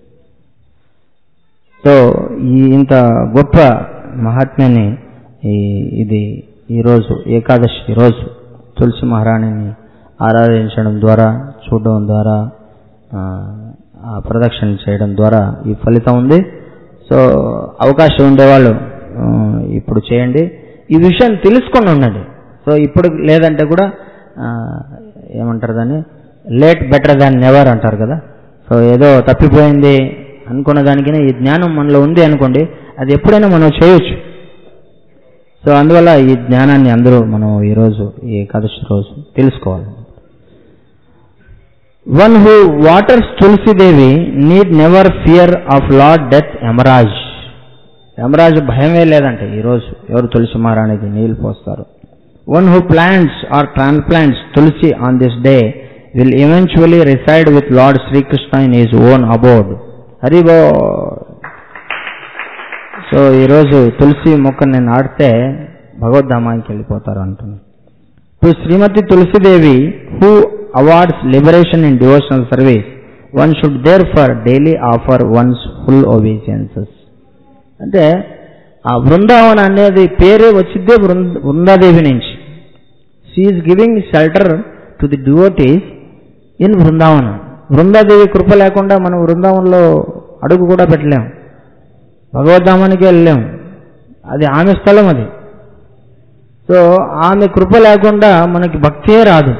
So ఈ ఇంత గొప్ప మహాత్మ్యాన్ని ఈ ఇది ఈరోజు ఏకాదశి రోజు తులసి మహారాణిని ఆరాధించడం ద్వారా చూడడం ద్వారా ఆ, ఆ ప్రదక్షిణ చేయడం ద్వారా ఈ ఫలితం ఉంది సో అవకాశం ఉండేవాళ్ళు ఆ, ఇప్పుడు చేయండి ఈ విషయం తెలుసుకొని ఉండండి సో ఇప్పుడు లేదంటే కూడా ఆ, ఏమంటారు దాన్ని లేట్ బెటర్ దాన్ నెవర్ అంటారు కదా సో ఏదో తప్పిపోయింది అనుకున్న దానికి ఈ జ్ఞానం మనలో ఉంది అనుకోండి అది ఎప్పుడైనా మనం చేయొచ్చు సో అందువల్ల ఈ జ్ఞానాన్ని అందరూ మనం ఈరోజు ఈ ఏకాదశి రోజు తెలుసుకోవాలి one who waters Tulasi Devi need never fear of lord death ఎమరాజ్ ఎమరాజ్ భయమే లేదంటే ఈరోజు ఎవరు తులసి మహారాణికి నీళ్లు పోస్తారు one who plants are transplants Tulasi on this day will eventually reside with lord Srikrishna in his own అబోర్డ్ హరిబో so ఈరోజు తులసి మొక్కని నాటితే భగవద్ధామానికి వెళ్ళిపోతారు అంటున్నాను to Shrimati Tulasi Devi who awards liberation in devotional service one should there for daily offer once full ఒబీజియన్సెస్ అంటే ఆ బృందావన అనేది పేరే వచ్చిద్దే బృంద బృందాదేవి నుంచి she is giving shelter to the devotees in Brindavana Brinda Devi కృప లేకుండా మనం బృందావనంలో అడుగు కూడా పెట్టలేం భగవద్ధామానికి వెళ్ళలేం అది ఆమె స్థలం అది సో ఆమె కృప లేకుండా మనకి భక్తియే రాదు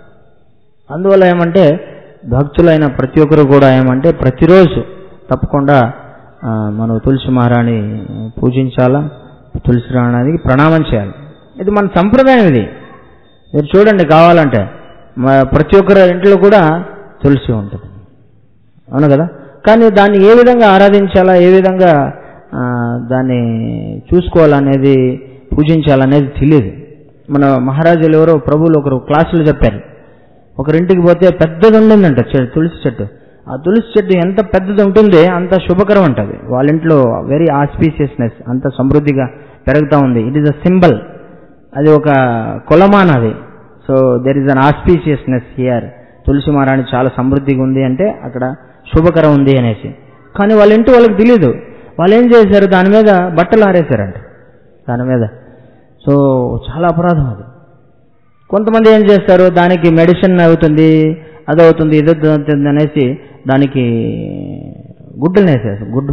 అందువల్ల ఏమంటే భక్తులైన ప్రతి ఒక్కరు కూడా ఏమంటే ప్రతిరోజు తప్పకుండా ఆ, మనం తులసి మహారాణి పూజించాలా తులసి రాణానికి ప్రణామం చేయాలి ఇది మన సంప్రదాయం ఇది మీరు చూడండి కావాలంటే మ- ప్రతి ఒక్కరి ఇంట్లో కూడా తులసి ఉంటుంది అవును కదా కానీ దాన్ని ఏ విధంగా ఆరాధించాలా ఏ విధంగా ఆ, దాన్ని చూసుకోవాలనేది పూజించాలనేది తెలియదు మన మహారాజులు ఎవరో ప్రభువులు ఒకరు క్లాసులు చెప్పారు ఒకరింటికి పోతే పెద్దది ఉండిందంట చె- తులసి చెట్టు ఆ తులసి చెట్టు ఎంత పెద్దది ఉంటుంది అంత శుభకరం ఉంటుంది వాళ్ళ ఇంట్లో వెరీ ఆస్పీషియస్నెస్ అంత సమృద్ధిగా పెరుగుతూ ఉంది ఇట్ ఈస్ అ సింబల్ అది ఒక కొలమాన్ అది so there is an auspiciousness here Tulsi మహారాణి చాలా సమృద్ధిగా ఉంది అంటే అక్కడ శుభకరం ఉంది అనేసి కానీ వాళ్ళ ఇంటి వాళ్ళకి తెలియదు వాళ్ళు ఏం చేశారు దాని మీద బట్టలు ఆరేశారంట దాని మీద సో చాలా అపరాధం అది కొంతమంది ఏం చేస్తారు దానికి మెడిసిన్ అవుతుంది అది అవుతుంది ఇది అవుతుంది అనేసి దానికి గుడ్డులు వేసేస్తారు గుడ్డు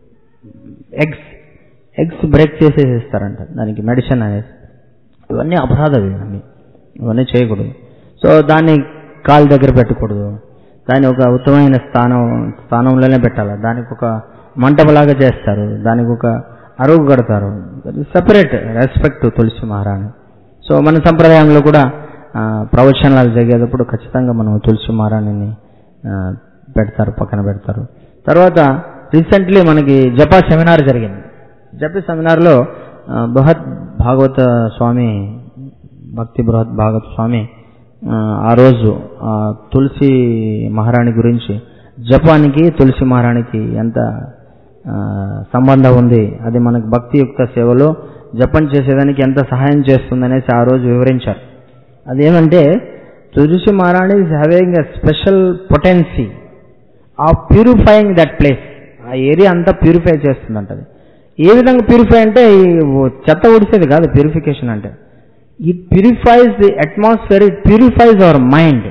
ఎగ్స్ ఎగ్స్ బ్రేక్ చేసేసిస్తారంట దానికి మెడిసిన్ అనేసి ఇవన్నీ అపరాధం ఇవన్నీ ఇవన్నీ చేయకూడదు సో దాన్ని కాలు దగ్గర పెట్టకూడదు దాన్ని ఒక ఉత్తమమైన స్థానం స్థానంలోనే పెట్టాలి దానికి ఒక మంటపలాగా చేస్తారు దానికి ఒక అరుగు కడతారు సపరేట్ రెస్పెక్ట్ తులసి మహారాణి సో మన సంప్రదాయంలో కూడా ఆ, ప్రవచనాలు జరిగేటప్పుడు ఖచ్చితంగా మనం తులసి మహారాణిని ఆ, పెడతారు పక్కన పెడతారు తర్వాత రీసెంట్లీ మనకి జపా సెమినార్ జరిగింది జప సెమినార్లో ఆ, బృహత్ భాగవత స్వామి భక్తి బృహత్ భాగవత స్వామి ఆ, ఆ రోజు ఆ తులసి మహారాణి గురించి జపానికి తులసి మహారాణికి ఎంత ఆ, సంబంధం ఉంది అది మనకు భక్తి యొక్క సేవలో జపం చేసేదానికి ఎంత సహాయం చేస్తుంది అనేసి ఆ రోజు వివరించారు అదేమంటే తులసి మహారాణి is having a special potency of purifying that place ఆ ఏరియా అంతా ప్యూరిఫై చేస్తుందంట అది ఏ విధంగా ప్యూరిఫై అంటే ఈ చెత్త ఉడిసేది కాదు ప్యూరిఫికేషన్ అంటే it purifies the atmosphere it purifies our mind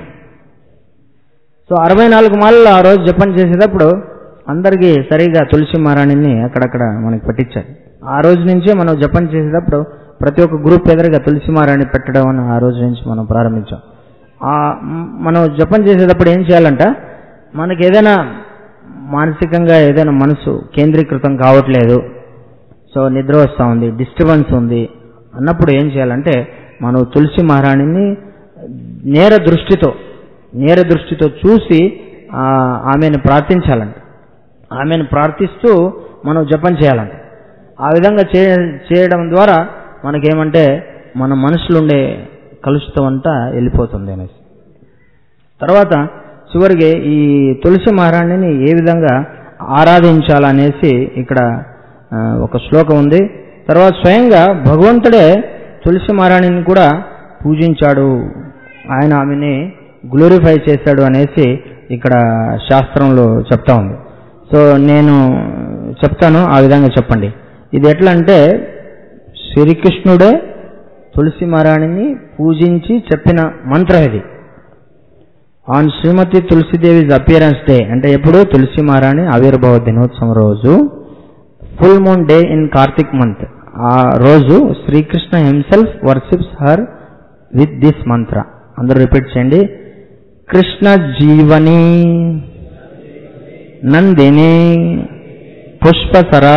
so అరవై నాలుగు మాలలో ఆ రోజు జపం చేసేటప్పుడు అందరికీ సరిగా తులసి మహారాణిని అక్కడక్కడ మనకి పెట్టించారు ఆ రోజు నుంచే మనం జపం చేసేటప్పుడు ప్రతి ఒక్క గ్రూప్ ఎదురుగా తులసి మహారాణి పెట్టడం అని ఆ రోజు నుంచి మనం ప్రారంభించాం ఆ మ్, మనం జపం చేసేటప్పుడు ఏం చేయాలంట మనకి ఏదైనా మానసికంగా ఏదైనా మనసు కేంద్రీకృతం కావట్లేదు సో నిద్ర వస్తూ ఉంది డిస్టర్బెన్స్ ఉంది అన్నప్పుడు ఏం చేయాలంటే మనం తులసి మహారాణిని నేర దృష్టితో నేర దృష్టితో చూసి ఆ, ఆమెను ప్రార్థించాలంట ఆమెను ప్రార్థిస్తూ మనం జపం చేయాలంట ఆ విధంగా చే చేయడం ద్వారా మనకేమంటే మన మనసులో ఉండే కలుషితం అంతా వెళ్ళిపోతుంది అనేసి తర్వాత చివరికి ఈ తులసి మహారాణిని ఏ విధంగా ఆరాధించాలనేసి ఇక్కడ ఆ, ఒక శ్లోకం ఉంది తర్వాత స్వయంగా భగవంతుడే తులసి మహారాణిని కూడా పూజించాడు ఆయన ఆమెని గ్లోరిఫై చేశాడు అనేసి ఇక్కడ శాస్త్రంలో చెప్తా ఉంది సో నేను చెప్తాను ఆ విధంగా చెప్పండి ఇది ఎట్లా అంటే శ్రీకృష్ణుడే తులసి మహారాణిని పూజించి చెప్పిన మంత్రం ఇది ఆన్ శ్రీమతి తులసిదేవిస్ అపియరెన్స్ డే అంటే ఎప్పుడు తులసి మహారాణి ఆవిర్భావ దినోత్సవం రోజు full moon day in Karthik month ఆ రోజు Srikrishna himself worships her with this మంత్ర అందరూ రిపీట్ చేయండి కృష్ణ జీవని నందిని పుష్పసర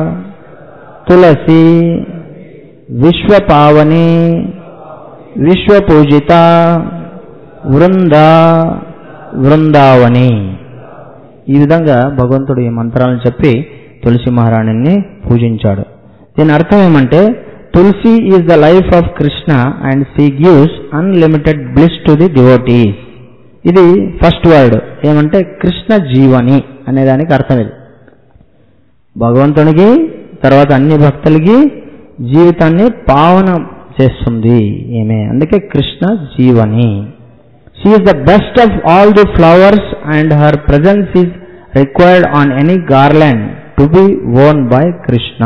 తులసి విశ్వపావని విశ్వపూజిత వృంద వృందావని ఈ విధంగా భగవంతుడు ఈ మంత్రాలను చెప్పి తులసి మహారాణిని పూజించాడు దీని అర్థం ఏమంటే Tulsi is the life of Krishna and she gives unlimited bliss to the devotees ఇది ఫస్ట్ వర్డ్ ఏమంటే కృష్ణ జీవని అనే దానికి అర్థం ఇది భగవంతునికి తర్వాత అన్ని భక్తులకి జీవితాన్ని పావన చేస్తుంది ఈమె అందుకే Krishna Jivani she is the best of all the flowers and her presence is required on any garland to be worn by Krishna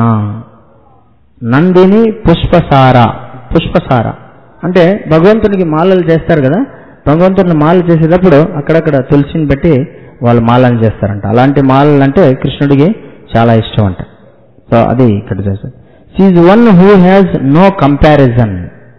Nandini Pushpasara Pushpasara అంటే భగవంతునికి మాలలు చేస్తారు కదా భగవంతుడిని మాల చేసేటప్పుడు అక్కడక్కడ తులసిని పెట్టి వాళ్ళు మాలను చేస్తారంట అలాంటి మాలలు అంటే కృష్ణుడికి చాలా ఇష్టం అంట సో అది ఇక్కడ చేస్తారు she one who has no comparison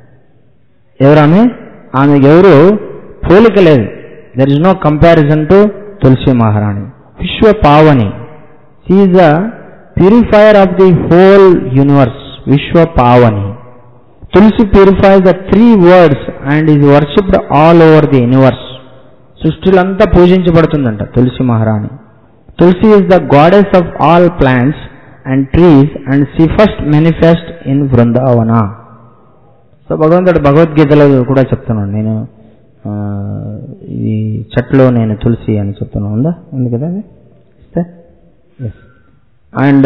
ఎవరు ఆమె ఆమెకు ఎవరు పోలిక లేదు there is no comparison to Tulsi మహారాణి Vishwa Pavani she a purifier of the whole universe Vishwa Pavani Tulsi purifies the three words and is worshipped all over the universe సృష్టిలంతా పూజించబడుతుందంట తులసి మహారాణి Tulsi is the goddess of all plants and trees and she first manifest in Vrindavana so భగవంతుడు భగవద్గీతలో కూడా చెప్తున్నాను నేను ఆ, ఈ చెట్లో నేను తులసి అని చెప్తున్నాను ఉందా ఉంది కదా అది ఇస్తే and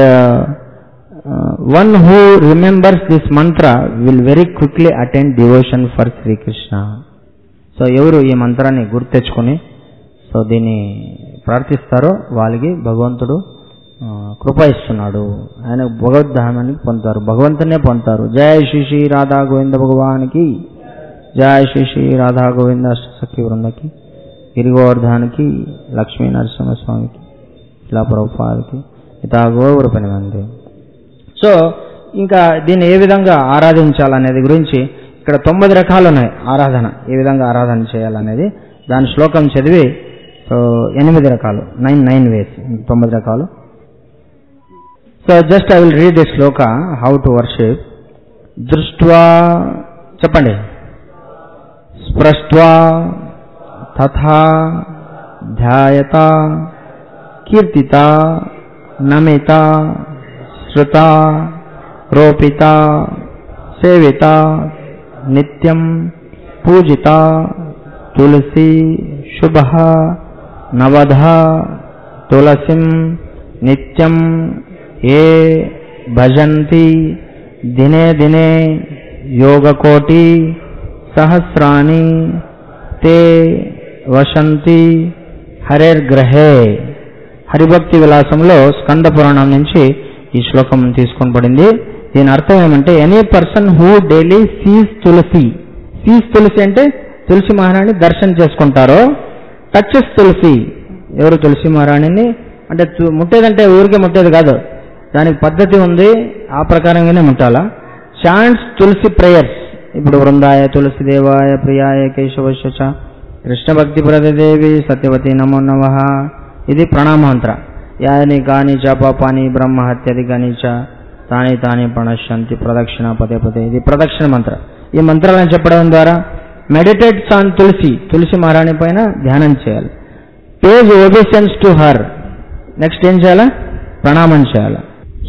one who remembers this mantra will very quickly attend devotion for Shri Krishna so ఎవరు ఈ మంత్రాన్ని గుర్తు తెచ్చుకొని సో దీన్ని ప్రార్థిస్తారో వాళ్ళకి భగవంతుడు ఆ, కృప ఇస్తున్నాడు ఆయన భగవద్ధామానికి పొందుతారు భగవంతునే పొందుతారు జయ శ్రీ శ్రీ రాధా గోవింద భగవానికి జయ శ్రీ శ్రీ రాధా గోవింద సఖి బృందకి గిరిగోవర్ధానికి లక్ష్మీ నరసింహస్వామికి ఇలా ప్రభుపాదకి ఇతా గోవురు పని మంది సో ఇంకా దీన్ని ఏ విధంగా ఆరాధించాలనేది గురించి ఇక్కడ తొమ్మిది రకాలు ఉన్నాయి ఆరాధన ఏ విధంగా ఆరాధన చేయాలనేది దాని శ్లోకం చదివి సో ఎనిమిది రకాలు నైన్ నైన్ వేస్ తొమ్మిది రకాలు so just I will read the shloka how to worship దృష్ట్వా చెప్పండి స్పృష్ట్వా తథా ధ్యాయత కీర్తిత నమిత శృత రోపిత సేవిత నిత్యం పూజిత తులసి శుభ నవధ తులసిం నిత్యం ఏ భజంతి దినే దినే యోగకోటి సహస్రాణి తే వసంతి హరేర్గ్రహే హరిభక్తి విలాసంలో స్కంద పురాణం నుంచి ఈ శ్లోకం తీసుకొని పడింది దీని అర్థం ఏమంటే any person who daily sees Tulasi sees Tulasi అంటే తులసి మహారాణి దర్శనం చేసుకుంటారో టచెస్ తులసి ఎవరు తులసి మహారాణిని అంటే తు- ముట్టేదంటే ఊరికే ముట్టేది కాదు దానికి పద్ధతి ఉంది ఆ ప్రకారంగానే ముట్టాలా చాంట్స్ తులసి ప్రేయర్స్ ఇప్పుడు వృందాయ తులసి దేవాయ ప్రియాయ కేశవశ చ కృష్ణ భక్తి ప్రదేవి సత్యవతి నమో నమ ఇది ప్రణామంత్ర యాని కాని చ పాపాని బ్రహ్మ హత్యది కాని చ తాని తాని ప్రణశ్యంతి ప్రదక్షిణ పదే పదే ఇది ప్రదక్షిణ మంత్ర ఈ మంత్రాలను చెప్పడం ద్వారా మెడిటేట్స్ ఆన్ తులసి తులసి మహారాణి పైన ధ్యానం చేయాలి pays obeisance to her next ఏం చేయాలా ప్రణామం చేయాలి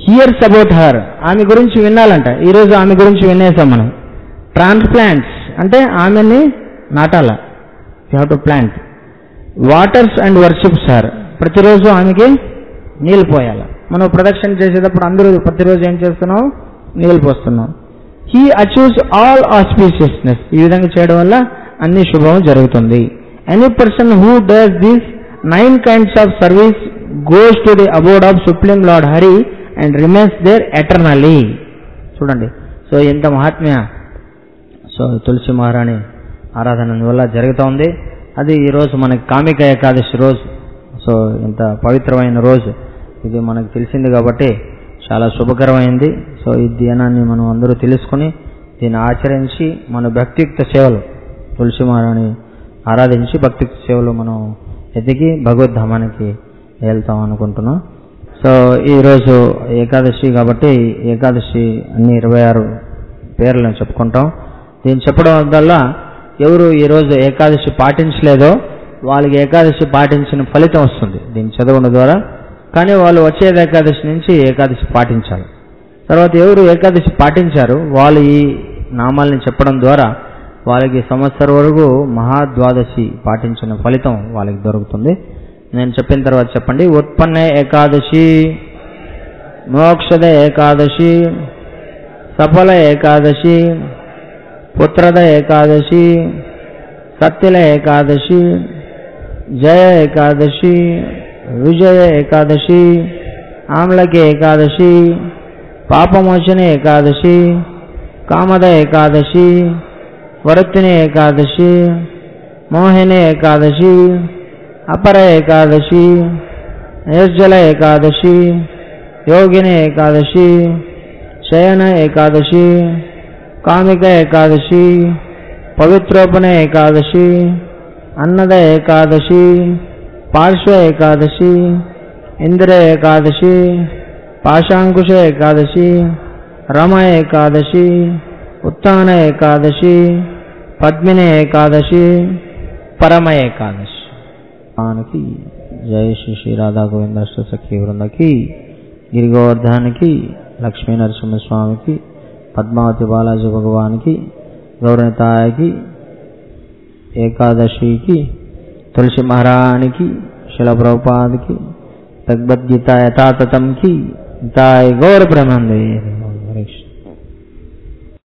హియర్స్ అబౌట్ హర్ ఆమె గురించి వినాలంట ఈరోజు ఆమె గురించి వినేసాం మనం ట్రాన్స్ప్లాంట్స్ అంటే ఆమెని నాటాల you have to plant waters and worships her ప్రతిరోజు ఆమెకి నీళ్ళు పోయాల మనం ప్రదక్షిణ చేసేటప్పుడు అందరూ ప్రతిరోజు ఏం చేస్తున్నాం నీళ్ళు పోస్తున్నాం హీ అచీవ్స్ ఆల్ ఆస్పీషియస్నెస్ ఈ విధంగా చేయడం వల్ల అన్ని శుభం జరుగుతుంది any person who does this nine kinds of service goes to the abode of supreme lord Hari and remains there eternally చూడండి సో ఎంత మహాత్మ్య సో తులసి మహారాణి ఆరాధన వల్ల జరుగుతూ ఉంది అది ఈరోజు మనకి కామిక ఏకాదశి రోజు సో ఇంత పవిత్రమైన రోజు ఇది మనకు తెలిసింది కాబట్టి చాలా శుభకరమైంది సో ఈ ధ్యానాన్ని మనం అందరూ తెలుసుకుని దీన్ని ఆచరించి మన భక్తియుక్త సేవలు తులసి మహారాణి ఆరాధించి భక్తియుక్త సేవలు మనం ఎదిగి భగవద్ధామానికి వెళ్తాం అనుకుంటున్నాం సో ఈరోజు ఏకాదశి కాబట్టి ఏకాదశి అన్ని ఇరవై ఆరు పేర్లను చెప్పుకుంటాం దీన్ని చెప్పడం వల్ల ఎవరు ఈరోజు ఏకాదశి పాటించలేదో వాళ్ళకి ఏకాదశి పాటించిన ఫలితం వస్తుంది దీన్ని చదవడం ద్వారా కానీ వాళ్ళు వచ్చే ఏకాదశి నుంచి ఏకాదశి పాటించాలి తర్వాత ఎవరు ఏకాదశి పాటించారు వాళ్ళు ఈ నామాల్ని చెప్పడం ద్వారా వాళ్ళకి సంవత్సరం వరకు మహాద్వాదశి పాటించిన ఫలితం వాళ్ళకి దొరుకుతుంది నేను చెప్పిన తర్వాత చెప్పండి ఉత్పన్న ఏకాదశి మోక్షద ఏకాదశి సఫల ఏకాదశి పుత్ರದ ఏకాదశి సత్యల ఏకాదశి జయ ఏకాదశి విజయ ఏకాదశి ఆమ్లకి ఏకాదశి పాపమోచన ఏకాదశి కామద ఏకాదశి వరుత్తిని ఏకాదశి మోహిని ఏకాదశి అపర ఏకాదశి నిర్జల ఏకాదశి యోగిని ఏకాదశి శయన ఏకాదశి కామిక ఏకాదశి పవిత్రోపణ ఏకాదశి అన్నద ఏకాదశి పార్శ్వ ఏకాదశి ఇంద్ర ఏకాదశి పాశాంకుశ ఏకాదశి రమ ఏకాదశి ఉత్థాన ఏకాదశి పద్మిని ఏకాదశి పరమ ఏకాదశి ఆనికి జయ శ్రీ శ్రీ రాధా గోవిందాష్ట సఖి బృందకి గిరిగోవర్ధానికి లక్ష్మీ నరసింహస్వామికి పద్మావతి బాలాజీ భగవానికి గౌరవతాయకి ఏకాదశికి తులసి మహారానికి శిల ప్రభుపాదికి భగవద్గీత యథాతథంకి తాయ్ గౌర బ్రహ్మందే